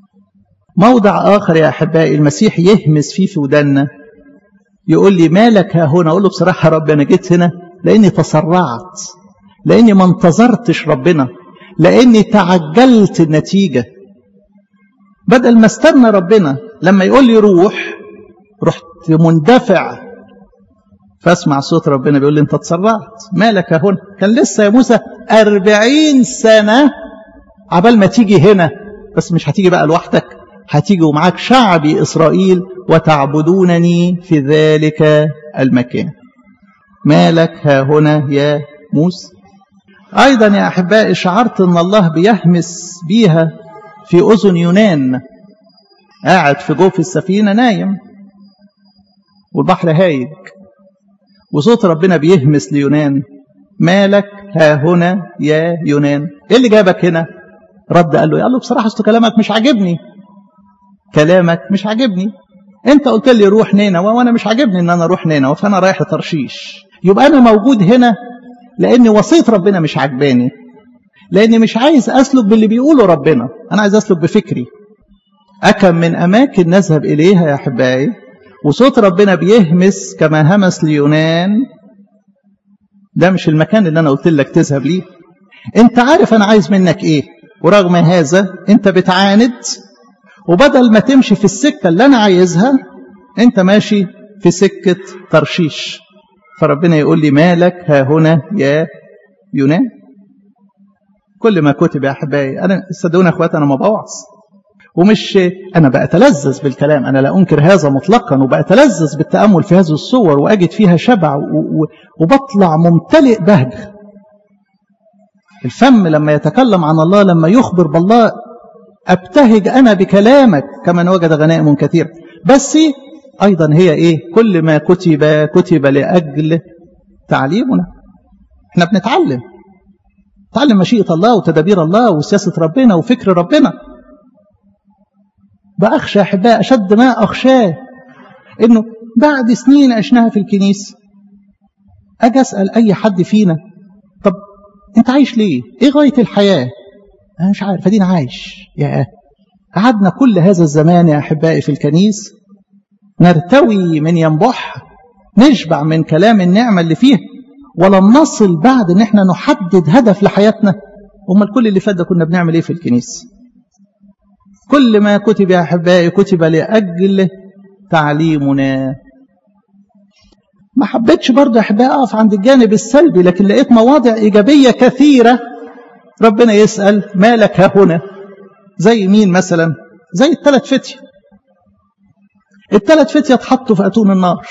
موضع آخر يا أحبائي المسيح يهمس فيه في ودنا يقول لي مالك ها هنا أقول له بصراحة رب أنا جيت هنا لأني تسرعت لأني ما انتظرتش ربنا لأني تعجلت النتيجة بدل ما استنى ربنا لما يقول لي روح رحت مندفع فاسمع صوت ربنا بيقول لي انت تسرعت مالك هنا كان لسه يا موسى أربعين سنة عبال ما تيجي هنا بس مش هتيجي بقى لوحدك هتيجي ومعاك شعبي إسرائيل وتعبدونني في ذلك المكان مالك ها هنا يا موسى أيضا يا أحبائي شعرت أن الله بيهمس بيها في أذن يونان قاعد في جوف السفينة نايم والبحر هايج وصوت ربنا بيهمس ليونان مالك ها هنا يا يونان ايه اللي جابك هنا رد قال له قال له بصراحة اصل كلامك مش عاجبني كلامك مش عاجبني انت قلت لي روح نينوى وانا مش عاجبني ان انا اروح نينوى فانا رايح لترشيش يبقى انا موجود هنا لان وصيه ربنا مش عجباني لاني مش عايز اسلك باللي بيقوله ربنا انا عايز اسلك بفكري اكم من اماكن نذهب اليها يا احبائي وصوت ربنا بيهمس كما همس ليونان ده مش المكان اللي انا قلت لك تذهب ليه انت عارف انا عايز منك ايه ورغم هذا انت بتعاند وبدل ما تمشي في السكة اللي انا عايزها انت ماشي في سكة ترشيش فربنا يقول لي مالك ها هنا يا يونان كل ما كتب يا احبائي انا صدقوني يا اخواتي انا ما بوعظ ومش انا بأتلذذ بالكلام انا لا انكر هذا مطلقا وبأتلذذ بالتامل في هذه الصور واجد فيها شبع وبطلع ممتلئ بهجه الفم لما يتكلم عن الله لما يخبر بالله ابتهج انا بكلامك كمن وجد غنائم كثير بس ايضا هي ايه كل ما كتب كتب لاجل تعليمنا احنا بنتعلم نتعلم مشيئه الله وتدابير الله وسياسه ربنا وفكر ربنا بأخشى أحباء أشد ما أخشاه إنه بعد سنين عشناها في الكنيسة أجي أسأل أي حد فينا طب أنت عايش ليه؟ إيه غاية الحياة؟ أنا مش عارف أدينا عايش يا قعدنا كل هذا الزمان يا أحبائي في الكنيسة نرتوي من ينبح نشبع من كلام النعمة اللي فيه ولم نصل بعد ان احنا نحدد هدف لحياتنا امال كل اللي فات ده كنا بنعمل ايه في الكنيسه كل ما كتب يا أحبائي كتب لأجل تعليمنا ما حبيتش برضه يا أحبائي أقف عند الجانب السلبي لكن لقيت مواضع إيجابية كثيرة ربنا يسأل مالك ها هنا زي مين مثلا زي الثلاث فتية الثلاث فتية اتحطوا في أتون النار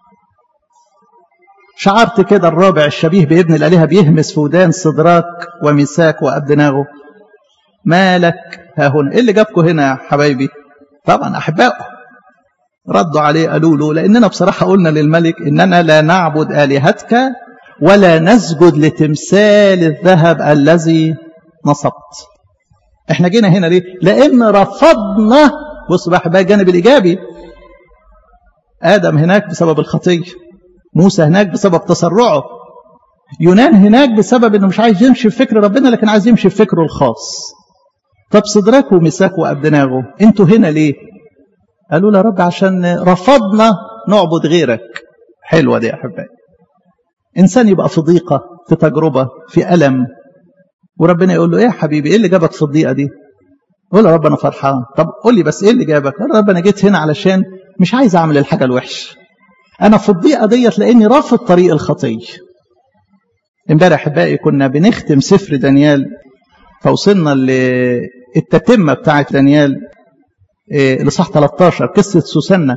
شعرت كده الرابع الشبيه بابن الآلهة بيهمس في ودان صدراك وميساك وأبدناغه مالك ها هنا ايه اللي جابكم هنا يا حبايبي طبعا احبائه ردوا عليه قالوا له لاننا بصراحه قلنا للملك اننا لا نعبد الهتك ولا نسجد لتمثال الذهب الذي نصبت احنا جينا هنا ليه لان رفضنا بص بقى احبائي الجانب الايجابي ادم هناك بسبب الخطيه موسى هناك بسبب تسرعه يونان هناك بسبب انه مش عايز يمشي في فكر ربنا لكن عايز يمشي في فكره الخاص طب صدرك ومساك وأبدناغه انتوا هنا ليه قالوا له رب عشان رفضنا نعبد غيرك حلوة دي يا أحبائي إنسان يبقى في ضيقة في تجربة في ألم وربنا يقول له إيه يا حبيبي إيه اللي جابك في الضيقة دي يقول له رب أنا فرحان طب قول لي بس إيه اللي جابك قال رب أنا جيت هنا علشان مش عايز أعمل الحاجة الوحش أنا في الضيقة ديت لأني رافض طريق الخطية امبارح أحبائي كنا بنختم سفر دانيال فوصلنا للتتمة بتاعت دانيال لصح 13 قصة سوسنة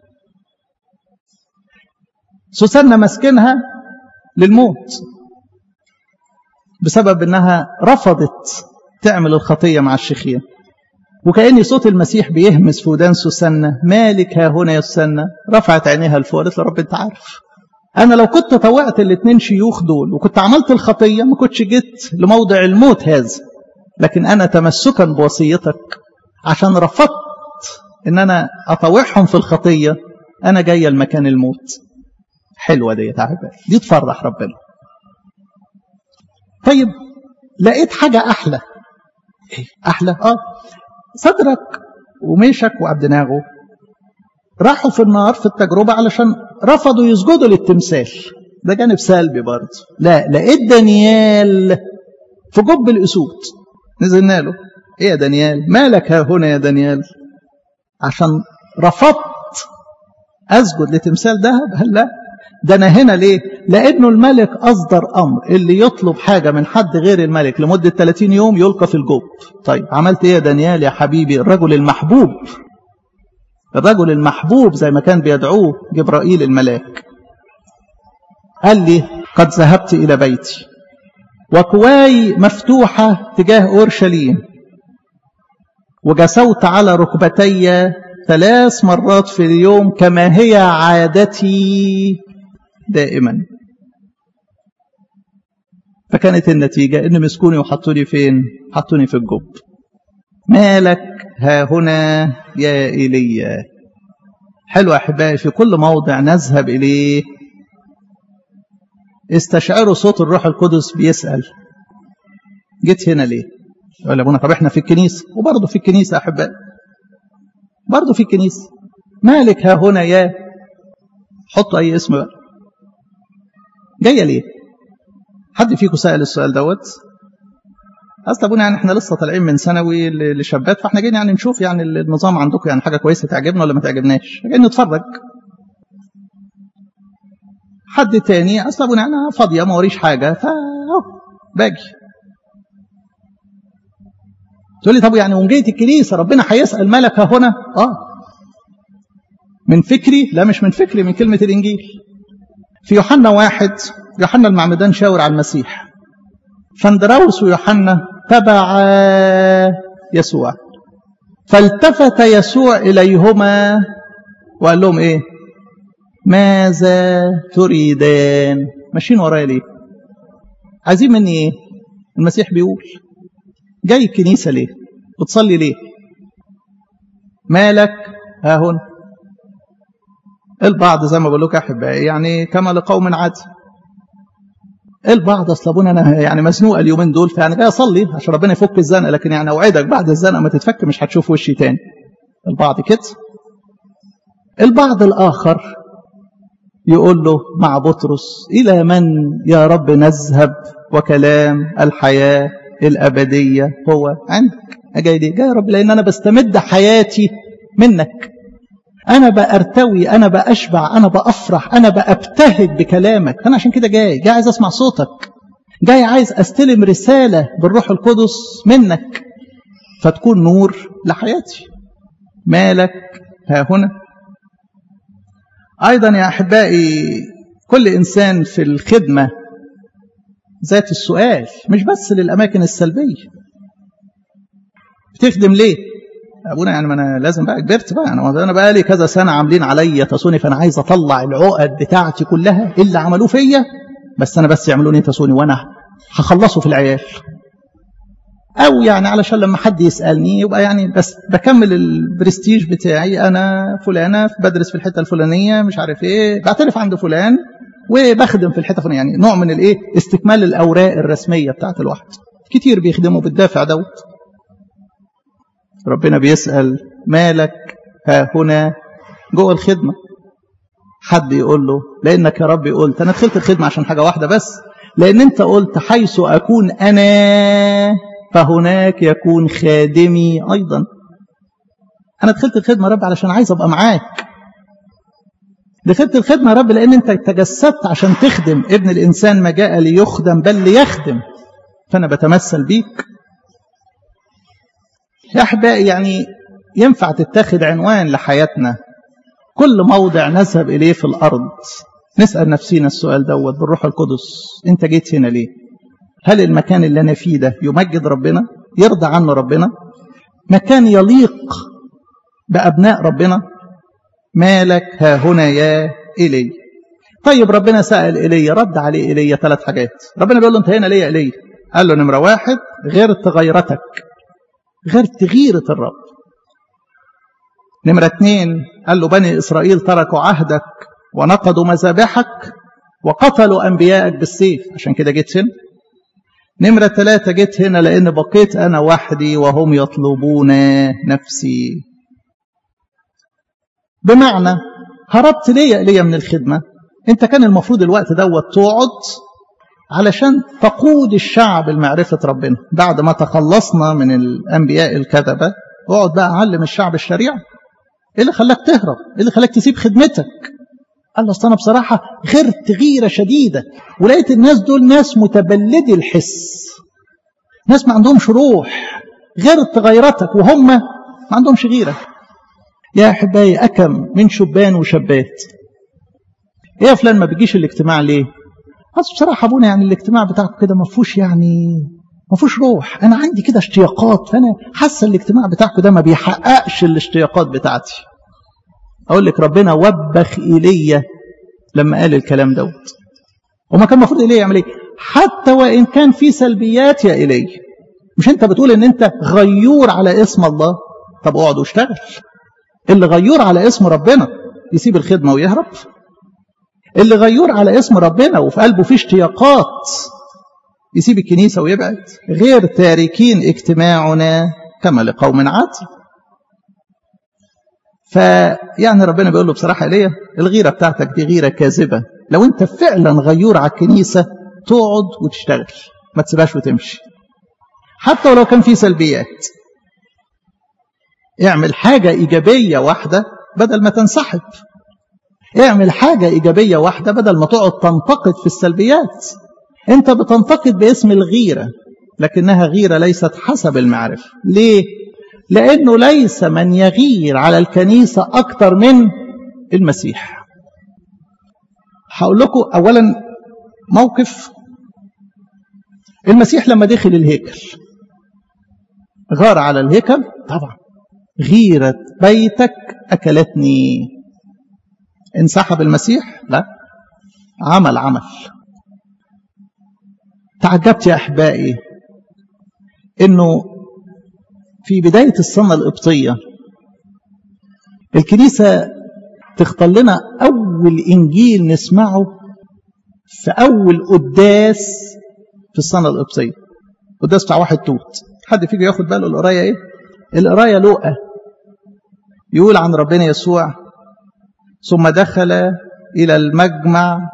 سوسنة مسكنها للموت بسبب انها رفضت تعمل الخطية مع الشيخين وكأن صوت المسيح بيهمس في ودان سوسنة مالك ها هنا يا سوسنة رفعت عينيها لفوق قالت له رب انت عارف انا لو كنت طوعت الاثنين شيوخ دول وكنت عملت الخطية ما كنتش جيت لموضع الموت هذا لكن أنا تمسكا بوصيتك عشان رفضت إن أنا أطوعهم في الخطية أنا جاية لمكان الموت حلوة دي تعبان دي تفرح ربنا طيب لقيت حاجة أحلى إيه أحلى آه صدرك وميشك وعبدناغو راحوا في النار في التجربة علشان رفضوا يسجدوا للتمثال ده جانب سلبي برضه لا لقيت دانيال في جب الأسود نزلنا له ايه يا دانيال مالك ها هنا يا دانيال عشان رفضت اسجد لتمثال ذهب هل لا ده انا هنا ليه لانه الملك اصدر امر اللي يطلب حاجه من حد غير الملك لمده 30 يوم يلقى في الجب طيب عملت ايه يا دانيال يا حبيبي الرجل المحبوب الرجل المحبوب زي ما كان بيدعوه جبرائيل الملاك قال لي قد ذهبت الى بيتي وكواي مفتوحة تجاه أورشليم وجسوت على ركبتي ثلاث مرات في اليوم كما هي عادتي دائما فكانت النتيجة إن مسكوني وحطوني فين حطوني في الجب مالك ها هنا يا إيليا حلو أحبائي في كل موضع نذهب إليه استشعروا صوت الروح القدس بيسأل جيت هنا ليه يقول ابونا طب احنا في الكنيسه وبرضه في الكنيسه احبائي برضه في الكنيسه مالك ها هنا يا حطوا اي اسم بقى جايه ليه حد فيكم سال السؤال دوت اصل ابونا يعني احنا لسه طالعين من ثانوي لشابات فاحنا جايين يعني نشوف يعني النظام عندكم يعني حاجه كويسه تعجبنا ولا ما تعجبناش جايين نتفرج حد تاني اصل ابونا انا فاضيه ما وريش حاجه ف باجي تقول لي طب يعني وان جيت الكنيسه ربنا هيسال مالك ها هنا اه من فكري لا مش من فكري من كلمه الانجيل في يوحنا واحد يوحنا المعمدان شاور على المسيح فاندراوس ويوحنا تبع يسوع فالتفت يسوع إليهما وقال لهم إيه ماذا تريدان ماشيين ورايا ليه عايزين مني إيه المسيح بيقول جاي الكنيسة ليه بتصلي ليه مالك ها هنا البعض زي ما بقول لك احبائي يعني كما لقوم عادي البعض اصل ابونا انا يعني مزنوقه اليومين دول فيعني جاي اصلي عشان ربنا يفك الزنقه لكن يعني اوعدك بعد الزنقه ما تتفك مش هتشوف وشي تاني البعض كده البعض الاخر يقول له مع بطرس الى من يا رب نذهب وكلام الحياه الابديه هو عندك جاي ليه جاي يا رب لان انا بستمد حياتي منك انا بارتوي انا باشبع انا بافرح انا بابتهج بكلامك انا عشان كده جاي جاي عايز اسمع صوتك جاي عايز استلم رساله بالروح القدس منك فتكون نور لحياتي مالك ها هنا ايضا يا احبائي كل انسان في الخدمه ذات السؤال مش بس للاماكن السلبيه بتخدم ليه ابونا يعني ما انا لازم بقى كبرت بقى انا انا بقى لي كذا سنه عاملين عليا تصوني فانا عايز اطلع العقد بتاعتي كلها اللي عملوه فيا بس انا بس يعملوني تصوني وانا هخلصه في العيال او يعني علشان لما حد يسالني يبقى يعني بس بكمل البرستيج بتاعي انا فلانه بدرس في الحته الفلانيه مش عارف ايه بعترف عند فلان وبخدم في الحته الفلانيه يعني نوع من الايه استكمال الاوراق الرسميه بتاعت الواحد كتير بيخدموا بالدافع دوت ربنا بيسأل مالك ها هنا جوه الخدمة حد يقول له لأنك يا ربي قلت أنا دخلت الخدمة عشان حاجة واحدة بس لأن أنت قلت حيث أكون أنا فهناك يكون خادمي أيضا أنا دخلت الخدمة يا رب علشان عايز أبقى معاك دخلت الخدمة يا رب لأن أنت تجسدت عشان تخدم ابن الإنسان ما جاء ليخدم بل ليخدم فأنا بتمثل بيك يا أحبائي يعني ينفع تتخذ عنوان لحياتنا كل موضع نذهب إليه في الأرض نسأل نفسينا السؤال دوت بالروح القدس أنت جيت هنا ليه هل المكان اللي أنا فيه ده يمجد ربنا يرضى عنه ربنا مكان يليق بأبناء ربنا مالك ها هنا يا إلي طيب ربنا سأل إلي رد عليه إلي ثلاث حاجات ربنا بيقول له أنت هنا ليه يا إلي قال له نمرة واحد غيرت غيرتك غيرت غيرة الرب نمرة اتنين قال له بني إسرائيل تركوا عهدك ونقضوا مذابحك وقتلوا أنبيائك بالسيف عشان كده جيت هنا نمرة ثلاثة جيت هنا لأن بقيت أنا وحدي وهم يطلبون نفسي بمعنى هربت ليه ليه من الخدمة انت كان المفروض الوقت دوت تقعد علشان تقود الشعب لمعرفة ربنا بعد ما تخلصنا من الأنبياء الكذبة اقعد بقى علم الشعب الشريعة ايه اللي خلاك تهرب ايه اللي خلاك تسيب خدمتك قال له اصل انا بصراحة غيرت غيرة شديدة ولقيت الناس دول ناس متبلدي الحس ناس ما عندهمش روح غيرت غيرتك وهم ما عندهمش غيرة يا أحبائي أكم من شبان وشابات إيه يا فلان ما بيجيش الاجتماع ليه بس بصراحة أبونا يعني الاجتماع بتاعكم كده ما فيهوش يعني ما فيهوش روح أنا عندي كده اشتياقات فأنا حاسة الاجتماع بتاعكم ده ما بيحققش الاشتياقات بتاعتي أقول لك ربنا وبخ إيليا لما قال الكلام دوت وما كان المفروض إيليا يعمل إيه حتى وإن كان في سلبيات يا إيليا مش أنت بتقول إن أنت غيور على اسم الله طب اقعد واشتغل اللي غيور على اسم ربنا يسيب الخدمة ويهرب اللي غيور على اسم ربنا وفي قلبه فيه اشتياقات يسيب الكنيسة ويبعد غير تاركين اجتماعنا كما لقوم عادي فيعني ربنا بيقول له بصراحة ليه الغيرة بتاعتك دي غيرة كاذبة لو انت فعلا غيور على الكنيسة تقعد وتشتغل ما تسيبهاش وتمشي حتى ولو كان في سلبيات اعمل حاجة إيجابية واحدة بدل ما تنسحب اعمل حاجة إيجابية واحدة بدل ما تقعد تنتقد في السلبيات انت بتنتقد باسم الغيرة لكنها غيرة ليست حسب المعرفة ليه؟ لأنه ليس من يغير على الكنيسة أكثر من المسيح هقول لكم أولا موقف المسيح لما دخل الهيكل غار على الهيكل طبعا غيرة بيتك أكلتني انسحب المسيح لا عمل عمل تعجبت يا أحبائي أنه في بداية السنة القبطية الكنيسة تختار لنا أول إنجيل نسمعه في أول قداس في السنة القبطية قداس بتاع واحد توت حد فيكم ياخد باله القراية إيه؟ القراية لقى يقول عن ربنا يسوع ثم دخل إلى المجمع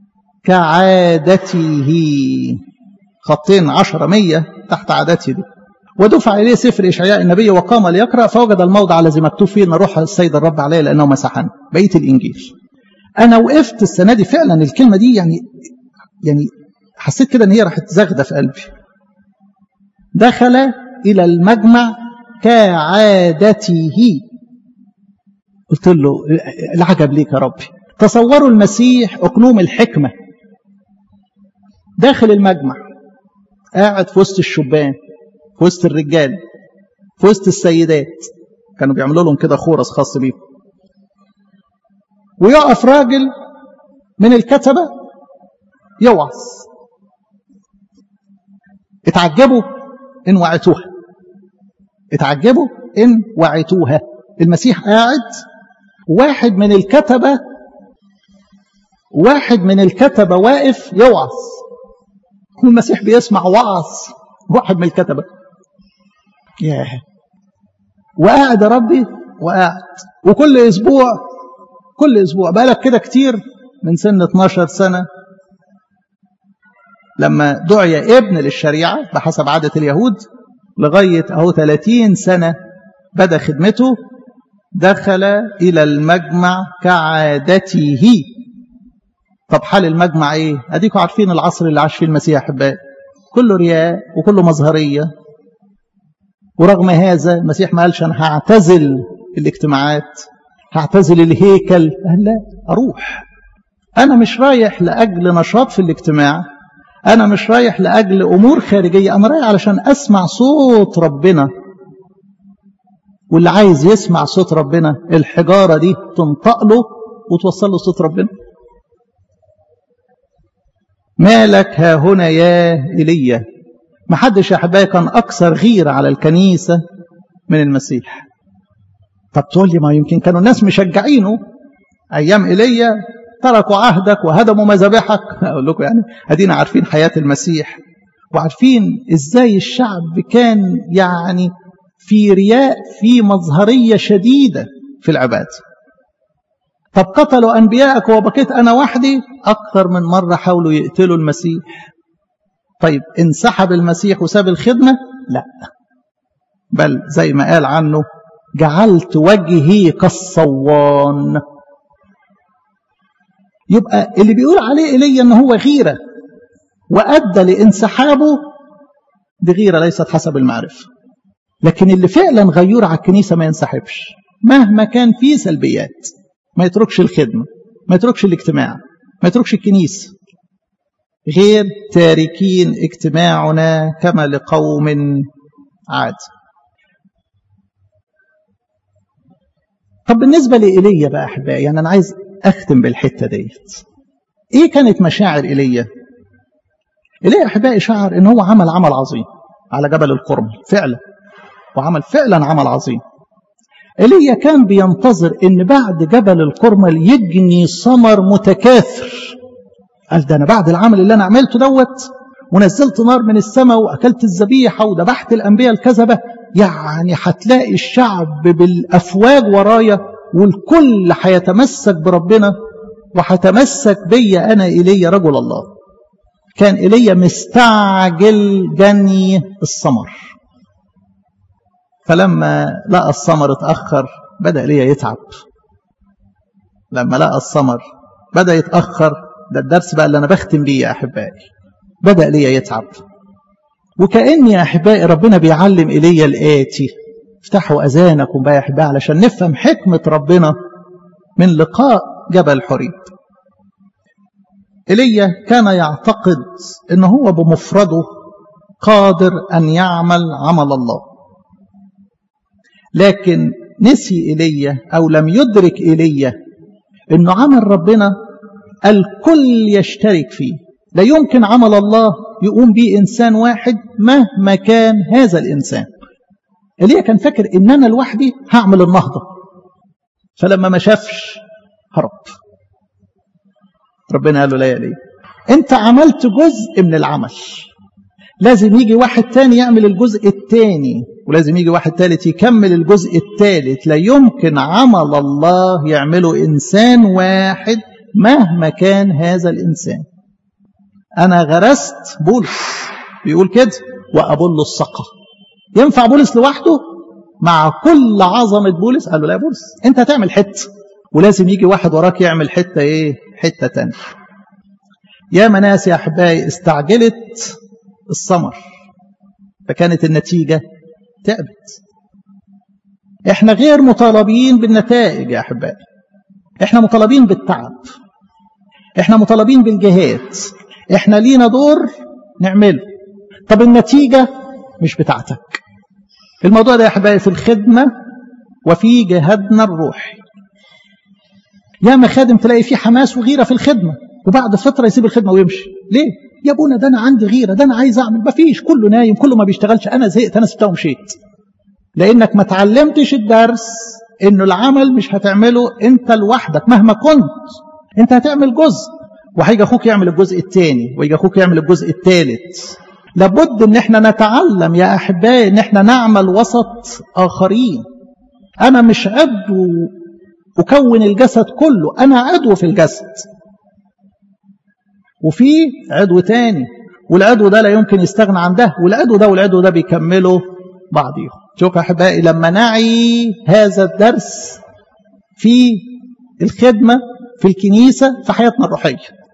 كعادته خطين عشرة مية تحت عادته دي ودفع إليه سفر إشعياء النبي وقام ليقرأ فوجد الموضع الذي مكتوب فيه أن روح السيد الرب عليه لأنه مسحني بقية الإنجيل أنا وقفت السنة دي فعلا الكلمة دي يعني يعني حسيت كده أن هي راحت زغدة في قلبي دخل إلى المجمع كعادته قلت له العجب ليك يا ربي تصوروا المسيح أقنوم الحكمة داخل المجمع قاعد في وسط الشبان في وسط الرجال في وسط السيدات كانوا بيعملوا لهم كده خورس خاص بيهم ويقف راجل من الكتبة يوعظ اتعجبوا إن وعيتوها اتعجبوا إن وعيتوها المسيح قاعد واحد من الكتبة واحد من الكتبة واقف يوعظ والمسيح بيسمع وعظ واحد من الكتبة ياه وقاعد يا ربي وقاعد وكل اسبوع كل اسبوع بقالك كده كتير من سن 12 سنة لما دعي ابن للشريعة بحسب عادة اليهود لغاية اهو 30 سنة بدأ خدمته دخل إلى المجمع كعادته طب حال المجمع ايه اديكم عارفين العصر اللي عاش فيه المسيح احبائي كله رياء وكله مظهريه ورغم هذا المسيح ما قالش انا هعتزل الاجتماعات هعتزل الهيكل قال لا اروح انا مش رايح لاجل نشاط في الاجتماع انا مش رايح لاجل امور خارجيه انا رايح علشان اسمع صوت ربنا واللي عايز يسمع صوت ربنا الحجاره دي تنطق له وتوصل له صوت ربنا مالك ها هنا يا ايليا ما حدش يا احبائي كان اكثر غيره على الكنيسه من المسيح طب تقول لي ما يمكن كانوا الناس مشجعينه ايام ايليا تركوا عهدك وهدموا مذابحك اقول لكم يعني ادينا عارفين حياه المسيح وعارفين ازاي الشعب كان يعني في رياء في مظهريه شديده في العباده طب قتلوا أنبياءك وبقيت أنا وحدي أكثر من مرة حاولوا يقتلوا المسيح طيب انسحب المسيح وساب الخدمة لا بل زي ما قال عنه جعلت وجهي كالصوان يبقى اللي بيقول عليه إيليا أنه هو غيرة وأدى لانسحابه دي غيرة ليست حسب المعرفة لكن اللي فعلا غيور على الكنيسة ما ينسحبش مهما كان فيه سلبيات ما يتركش الخدمة ما يتركش الاجتماع ما يتركش الكنيسة غير تاركين اجتماعنا كما لقوم عاد طب بالنسبة لإيليا بقى أحبائي يعني أنا عايز أختم بالحتة ديت إيه كانت مشاعر إيليا إيليا أحبائي شعر إن هو عمل عمل عظيم على جبل القرمل فعلا وعمل فعلا عمل عظيم ايليا كان بينتظر ان بعد جبل القرمل يجني ثمر متكاثر قال ده انا بعد العمل اللي انا عملته دوت ونزلت نار من السماء واكلت الذبيحه وذبحت الانبياء الكذبه يعني هتلاقي الشعب بالافواج ورايا والكل هيتمسك بربنا وهتمسك بي انا ايليا رجل الله كان ايليا مستعجل جني الثمر فلما لقى الثمر اتاخر بدا ايليا يتعب لما لقى الثمر بدا يتاخر ده الدرس بقى اللي انا بختم بيه يا احبائي بدا ايليا يتعب وكاني يا احبائي ربنا بيعلم ايليا الاتي افتحوا اذانكم بقى يا احبائي علشان نفهم حكمه ربنا من لقاء جبل حريب ايليا كان يعتقد ان هو بمفرده قادر ان يعمل عمل الله لكن نسي ايليا او لم يدرك ايليا انه عمل ربنا الكل يشترك فيه لا يمكن عمل الله يقوم به انسان واحد مهما كان هذا الانسان ايليا كان فاكر ان انا لوحدي هعمل النهضه فلما ما شافش هرب ربنا قال له لا يا ليه انت عملت جزء من العمل لازم يجي واحد تاني يعمل الجزء التاني ولازم يجي واحد تالت يكمل الجزء التالت لا يمكن عمل الله يعمله إنسان واحد مهما كان هذا الإنسان أنا غرست بولس بيقول كده وأبول السقى ينفع بولس لوحده مع كل عظمة بولس قال له لا يا بولس أنت هتعمل حتة ولازم يجي واحد وراك يعمل حتة إيه حتة تانية يا مناس يا أحبائي استعجلت الثمر فكانت النتيجة تعبت احنا غير مطالبين بالنتائج يا احبائي احنا مطالبين بالتعب احنا مطالبين بالجهاد احنا لينا دور نعمله طب النتيجة مش بتاعتك الموضوع ده يا احبائي في الخدمة وفي جهادنا الروحي يا ما خادم تلاقي فيه حماس وغيرة في الخدمة وبعد فترة يسيب الخدمة ويمشي ليه؟ يا ابونا ده انا عندي غيره ده انا عايز اعمل ما فيش كله نايم كله ما بيشتغلش انا زهقت انا سبتها ومشيت لانك ما تعلمتش الدرس انه العمل مش هتعمله انت لوحدك مهما كنت انت هتعمل جزء وهيجي اخوك يعمل الجزء الثاني ويجي اخوك يعمل الجزء الثالث لابد ان احنا نتعلم يا احبائي ان احنا نعمل وسط اخرين انا مش عضو اكون الجسد كله انا عضو في الجسد وفي عضو تاني والعضو ده لا يمكن يستغنى عن ده والعضو ده والعضو ده بيكملوا بعضيهم شوف يا احبائي لما نعي هذا الدرس في الخدمه في الكنيسه في حياتنا الروحيه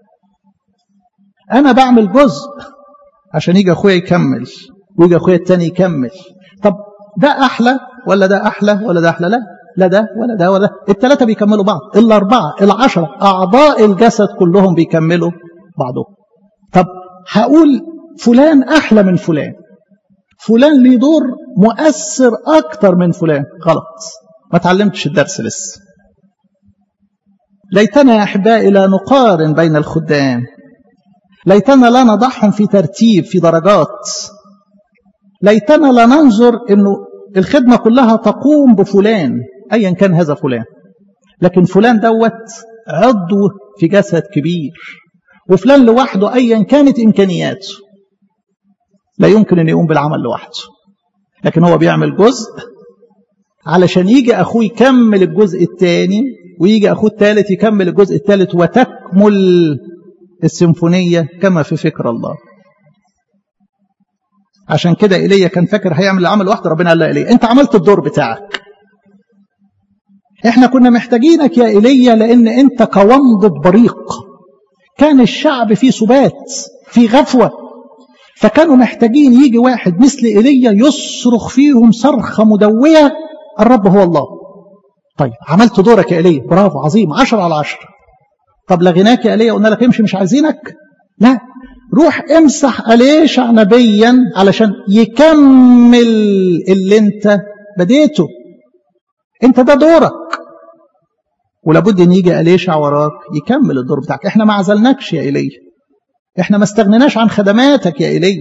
انا بعمل جزء عشان يجي اخويا يكمل ويجي اخويا التاني يكمل طب ده احلى ولا ده احلى ولا ده احلى لا لا ده ولا ده ولا ده الثلاثه بيكملوا بعض الاربعه العشره اعضاء الجسد كلهم بيكملوا بعضهم طب هقول فلان احلى من فلان فلان ليه دور مؤثر اكتر من فلان غلط ما تعلمتش الدرس لسه ليتنا يا احبائي لا نقارن بين الخدام ليتنا لا نضعهم في ترتيب في درجات ليتنا لا ننظر انه الخدمه كلها تقوم بفلان ايا كان هذا فلان لكن فلان دوت عضو في جسد كبير وفلان لوحده ايا كانت امكانياته لا يمكن ان يقوم بالعمل لوحده لكن هو بيعمل جزء علشان يجي اخوه يكمل الجزء الثاني ويجي اخوه الثالث يكمل الجزء الثالث وتكمل السيمفونيه كما في فكر الله عشان كده ايليا كان فاكر هيعمل العمل لوحده ربنا قال له ايليا انت عملت الدور بتاعك احنا كنا محتاجينك يا ايليا لان انت كومضة بريق كان الشعب في سبات في غفوة فكانوا محتاجين يجي واحد مثل ايليا يصرخ فيهم صرخة مدوية الرب هو الله طيب عملت دورك يا ايليا برافو عظيم عشر على عشر طب لغيناك يا ايليا قلنا لك امشي مش عايزينك لا روح امسح أليشع نبيا علشان يكمل اللي انت بديته انت ده دورك ولابد ان يجي أليشع وراك يكمل الدور بتاعك احنا ما عزلناكش يا إلي احنا ما استغنيناش عن خدماتك يا إلي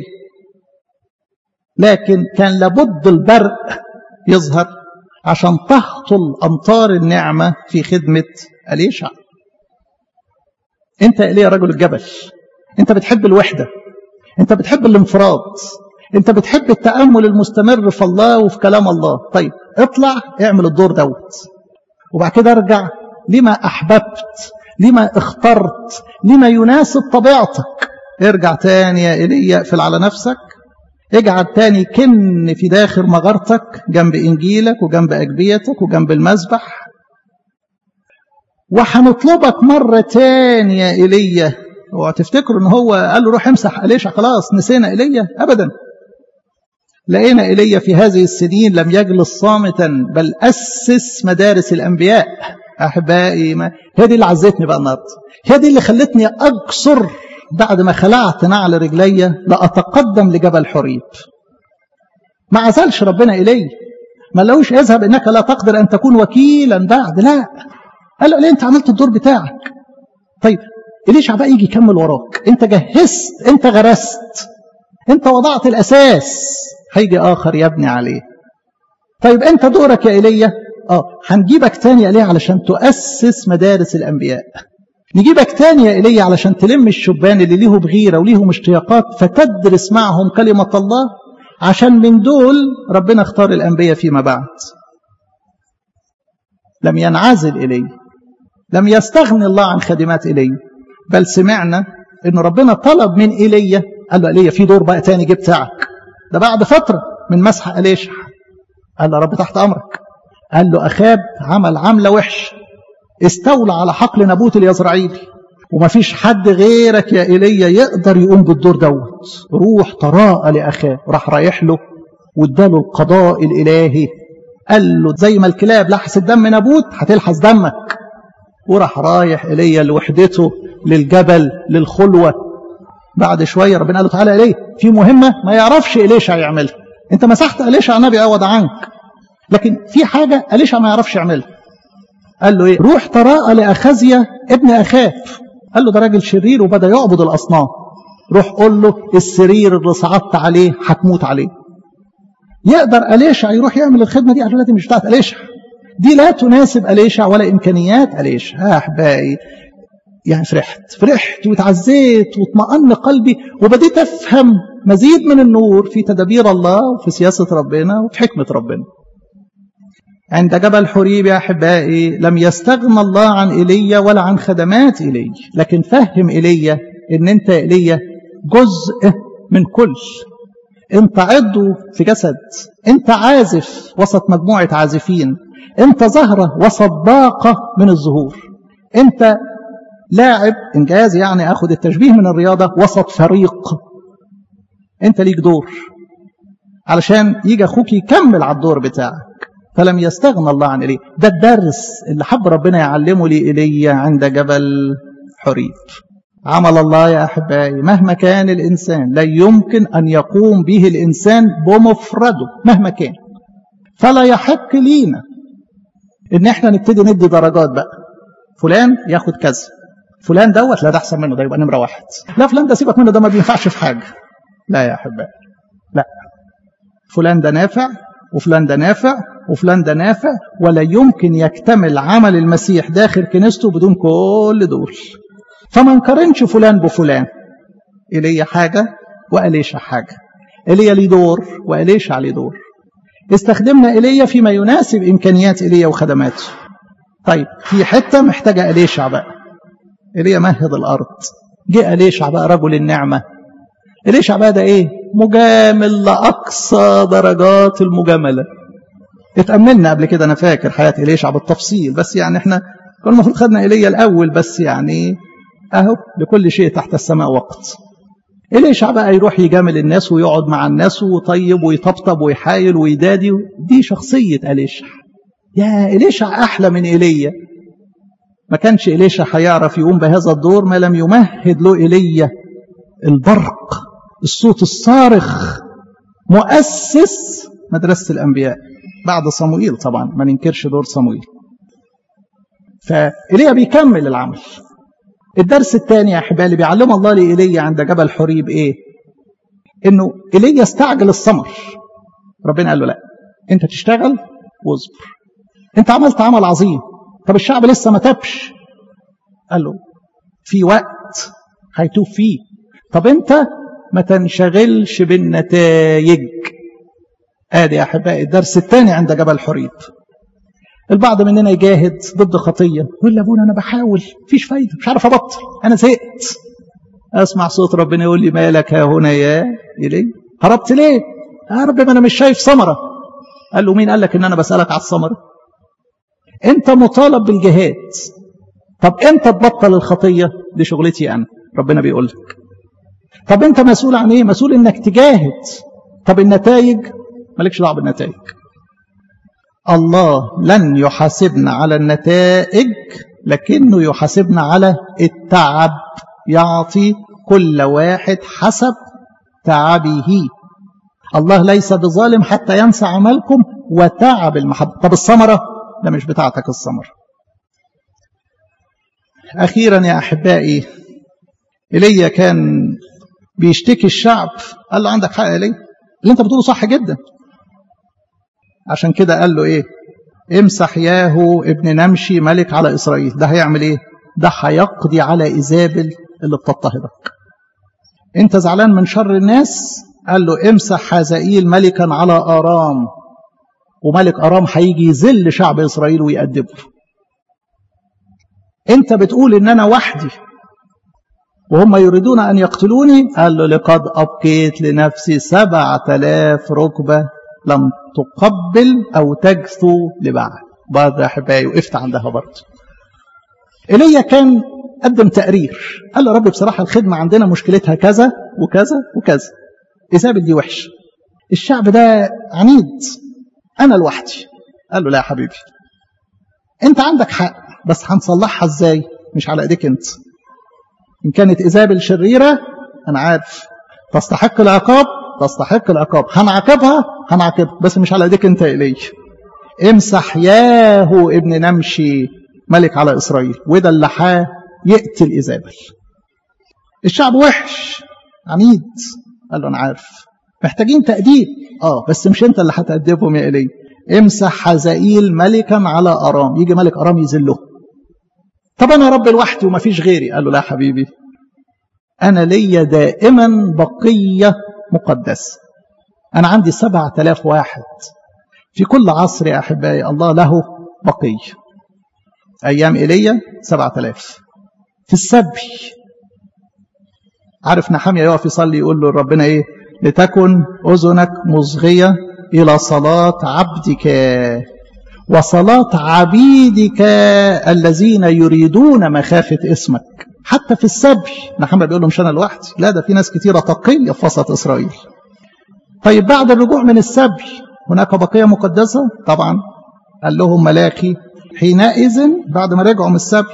لكن كان لابد البرق يظهر عشان تهطل أمطار النعمة في خدمة أليشع انت يا إلي رجل الجبل انت بتحب الوحدة انت بتحب الانفراد انت بتحب التامل المستمر في الله وفي كلام الله طيب اطلع اعمل الدور دوت وبعد كده ارجع لما احببت لما اخترت لما يناسب طبيعتك ارجع تاني يا ايليا اقفل على نفسك اجعل تاني كن في داخل مغارتك جنب انجيلك وجنب اجبيتك وجنب المذبح وهنطلبك مرة تاني يا ايليا وتفتكروا ان هو قال له روح امسح اليشع خلاص نسينا ايليا ابدا لقينا ايليا في هذه السنين لم يجلس صامتا بل اسس مدارس الانبياء احبائي ما هي دي اللي عزتني بقى النهارده هي دي اللي خلتني اقصر بعد ما خلعت نعل رجلي لاتقدم لجبل حريب ما عزلش ربنا الي ما لوش اذهب انك لا تقدر ان تكون وكيلا بعد لا قال له ليه انت عملت الدور بتاعك طيب ليش بقى يجي يكمل وراك انت جهزت انت غرست انت وضعت الاساس هيجي اخر يبني عليه طيب انت دورك يا ايليا اه هنجيبك تاني يا ايليا علشان تؤسس مدارس الانبياء نجيبك تاني يا ايليا علشان تلم الشبان اللي ليهم غيره وليهم اشتياقات فتدرس معهم كلمه الله عشان من دول ربنا اختار الانبياء فيما بعد لم ينعزل اليه لم يستغني الله عن خدمات اليه بل سمعنا ان ربنا طلب من ايليا قال له ايليا في دور بقى تاني جه بتاعك ده بعد فتره من مسح اليشع قال له رب تحت امرك قال له اخاب عمل عمله وحش استولى على حقل نابوت اليزرعيلي ومفيش حد غيرك يا ايليا يقدر يقوم بالدور دوت روح تراءى لاخاه راح رايح له واداله القضاء الالهي قال له زي ما الكلاب لحست دم نابوت هتلحس دمك وراح رايح ايليا لوحدته للجبل للخلوه بعد شويه ربنا قال له تعالى اليه في مهمه ما يعرفش اليشع يعملها انت مسحت اليشع نبي عوض عنك لكن في حاجه اليشع ما يعرفش يعملها قال له ايه روح تراءى لاخازيا ابن اخاب قال له ده راجل شرير وبدا يعبد الاصنام روح قول له السرير اللي صعدت عليه هتموت عليه يقدر اليشع يروح يعمل الخدمه دي قال له لا دي مش بتاعت اليشع دي لا تناسب اليشع ولا امكانيات اليشع يا احبائي يعني فرحت فرحت وتعزيت واطمأن قلبي وبديت افهم مزيد من النور في تدابير الله وفي سياسه ربنا وفي حكمه ربنا عند جبل حريب يا احبائي لم يستغنى الله عن ايليا ولا عن خدمات ايليا لكن فهم ايليا ان انت ايليا جزء من كل انت عضو في جسد انت عازف وسط مجموعه عازفين انت زهره وسط باقه من الزهور انت لاعب انجاز يعني اخد التشبيه من الرياضه وسط فريق انت ليك دور علشان يجي اخوك يكمل على الدور بتاعك فلم يستغنى الله عن إليه ده الدرس اللي حب ربنا يعلمه لي إلي عند جبل حريب عمل الله يا أحبائي مهما كان الإنسان لا يمكن أن يقوم به الإنسان بمفرده مهما كان فلا يحق لينا إن إحنا نبتدي ندي درجات بقى فلان ياخد كذا فلان دوت لا ده أحسن منه ده يبقى نمرة واحد لا فلان ده سيبك منه ده ما بينفعش في حاجة لا يا أحبائي لا فلان ده نافع وفلان ده نافع وفلان ده نافع ولا يمكن يكتمل عمل المسيح داخل كنيسته بدون كل دول فما نقارنش فلان بفلان إلي حاجة وأليش حاجة إلي ليه دور وأليش عليه دور استخدمنا إلي فيما يناسب إمكانيات إلي وخدماته طيب في حتة محتاجة أليشع بقى إلي مهد الأرض جه أليشع بقى رجل النعمة أليشع بقى ده إيه مجامل لأقصى درجات المجاملة اتأملنا قبل كده أنا فاكر حياة إليشع بالتفصيل بس يعني احنا كنا المفروض خدنا إيليا الأول بس يعني أهو لكل شيء تحت السماء وقت إليشع بقى يروح يجامل الناس ويقعد مع الناس ويطيب ويطبطب ويحايل ويدادي دي شخصية إليشع يا إليشع أحلى من إيليا ما كانش إليشع هيعرف يقوم بهذا الدور ما لم يمهد له إيليا البرق الصوت الصارخ مؤسس مدرسة الأنبياء بعد صموئيل طبعا ما ننكرش دور صموئيل فإيليا بيكمل العمل الدرس الثاني يا أحبائي اللي بيعلم الله لإيليا عند جبل حريب إيه إنه إيليا استعجل الثمر ربنا قال له لا أنت تشتغل واصبر أنت عملت عمل عظيم طب الشعب لسه ما تبش قال له في وقت هيتوب فيه طب أنت ما تنشغلش بالنتائج ادي يا احبائي الدرس الثاني عند جبل حريب البعض مننا يجاهد ضد خطيه يقول لابونا انا بحاول مفيش فايده مش عارف ابطل انا زهقت اسمع صوت ربنا يقول لي مالك ها هنا يا الي هربت ليه يا رب ما انا مش شايف ثمره قال له مين قال لك ان انا بسالك على الثمره انت مطالب بالجهاد طب امتى تبطل الخطيه دي شغلتي انا ربنا بيقول لك طب انت مسؤول عن ايه مسؤول انك تجاهد طب النتائج مالكش دعوه بالنتائج الله لن يحاسبنا على النتائج لكنه يحاسبنا على التعب يعطي كل واحد حسب تعبه الله ليس بظالم حتى ينسى عملكم وتعب المحبة طب الثمرة ده مش بتاعتك الثمرة أخيرا يا أحبائي إيليا كان بيشتكي الشعب قال له عندك حق يا إيليا اللي أنت بتقوله صح جدا عشان كده قال له إيه امسح ياهو ابن نمشي ملك على إسرائيل ده هيعمل إيه ده هيقضي على إيزابل اللي بتضطهدك انت زعلان من شر الناس قال له امسح حزائيل ملكا على آرام وملك أرام هيجي يذل شعب إسرائيل ويأدبه انت بتقول ان انا وحدي وهم يريدون ان يقتلوني قال له لقد ابقيت لنفسي سبعة آلاف ركبة لم تقبل او تجثو لبعض برضه يا احبائي وقفت عندها برضه ايليا كان قدم تقرير قال له رب بصراحه الخدمه عندنا مشكلتها كذا وكذا وكذا ايزابل دي وحش الشعب ده عنيد انا لوحدي قال له لا يا حبيبي انت عندك حق بس هنصلحها ازاي مش على ايديك انت ان كانت ايزابل شريره انا عارف تستحق العقاب تستحق العقاب هنعاقبها هنعاقبها بس مش على ايديك انت يا ايليا امسح ياهو ابن نمشي ملك على اسرائيل وده اللي حاه يقتل ايزابل الشعب وحش عنيد قال له انا عارف محتاجين تأديب اه بس مش انت اللي هتأدبهم يا ايليا امسح حزائيل ملكا على ارام يجي ملك ارام يذله طب انا رب لوحدي ومفيش غيري قال له لا حبيبي انا ليا دائما بقيه مقدسه انا عندي سبعة آلاف واحد في كل عصر يا احبائي الله له بقيه ايام ايليا سبعة آلاف في السبي عارف نحامية يقف يصلي يقول له ربنا ايه لتكن اذنك مصغيه الى صلاه عبدك وصلاة عبيدك الذين يريدون مخافة اسمك حتى في السبي نحن بيقول له مش أنا لوحدي لا ده في ناس كتيرة تقية في وسط إسرائيل طيب بعد الرجوع من السبي هناك بقية مقدسة طبعا قال لهم ملاكي حينئذ بعد ما رجعوا من السبي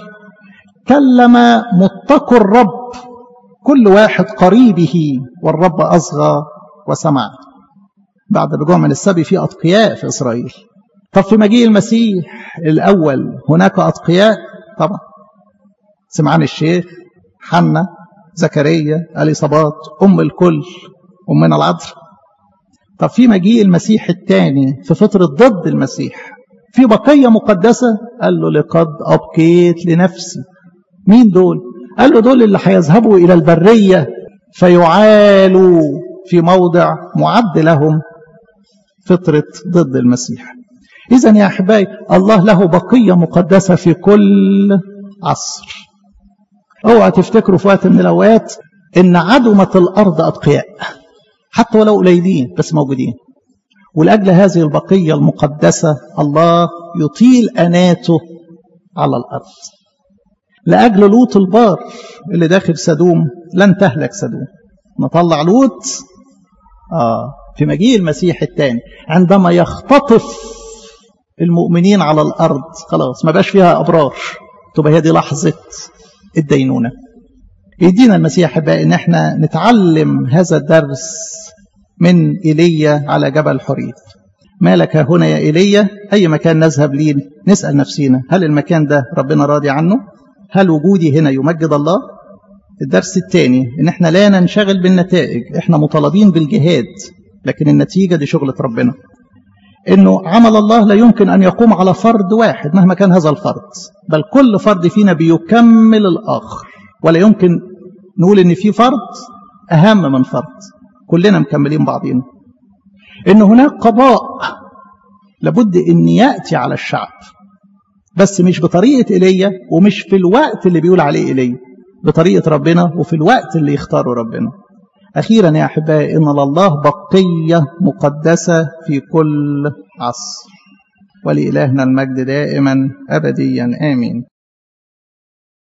كلم متقوا الرب كل واحد قريبه والرب أصغى وسمع بعد الرجوع من السبي في أتقياء في إسرائيل طب في مجيء المسيح الأول هناك أتقياء طبعا سمعان الشيخ حنا زكريا اليصابات أم الكل أمنا العذراء طب في مجيء المسيح الثاني في فترة ضد المسيح في بقية مقدسة قال له لقد أبقيت لنفسي مين دول قال له دول اللي هيذهبوا إلى البرية فيعالوا في موضع معد لهم فطرة ضد المسيح إذا يا أحبائي الله له بقية مقدسة في كل عصر اوعى تفتكروا في وقت من الأوقات إن عدمت الأرض أتقياء حتى ولو قليلين بس موجودين ولأجل هذه البقية المقدسة الله يطيل أناته على الأرض لأجل لوط البار اللي داخل سدوم لن تهلك سدوم نطلع لوط آه في مجيء المسيح الثاني عندما يختطف المؤمنين على الأرض خلاص ما بقاش فيها أبرار تبقى هي دي لحظة الدينونة يدينا المسيح بقى إن احنا نتعلم هذا الدرس من إيليا على جبل حريب ما لك هنا يا إيليا أي مكان نذهب ليه نسأل نفسينا هل المكان ده ربنا راضي عنه هل وجودي هنا يمجد الله الدرس الثاني ان احنا لا ننشغل بالنتائج احنا مطالبين بالجهاد لكن النتيجة دي شغلة ربنا انه عمل الله لا يمكن ان يقوم على فرد واحد مهما كان هذا الفرد بل كل فرد فينا بيكمل الاخر ولا يمكن نقول ان في فرد أهم من فرض كلنا مكملين بعضين إن هناك قضاء لابد أن يأتي على الشعب بس مش بطريقة إيليا ومش في الوقت اللي بيقول عليه إيليا بطريقة ربنا وفي الوقت اللي يختاره ربنا أخيرا يا أحبائي إن لله بقية مقدسة في كل عصر ولإلهنا المجد دائما أبديا آمين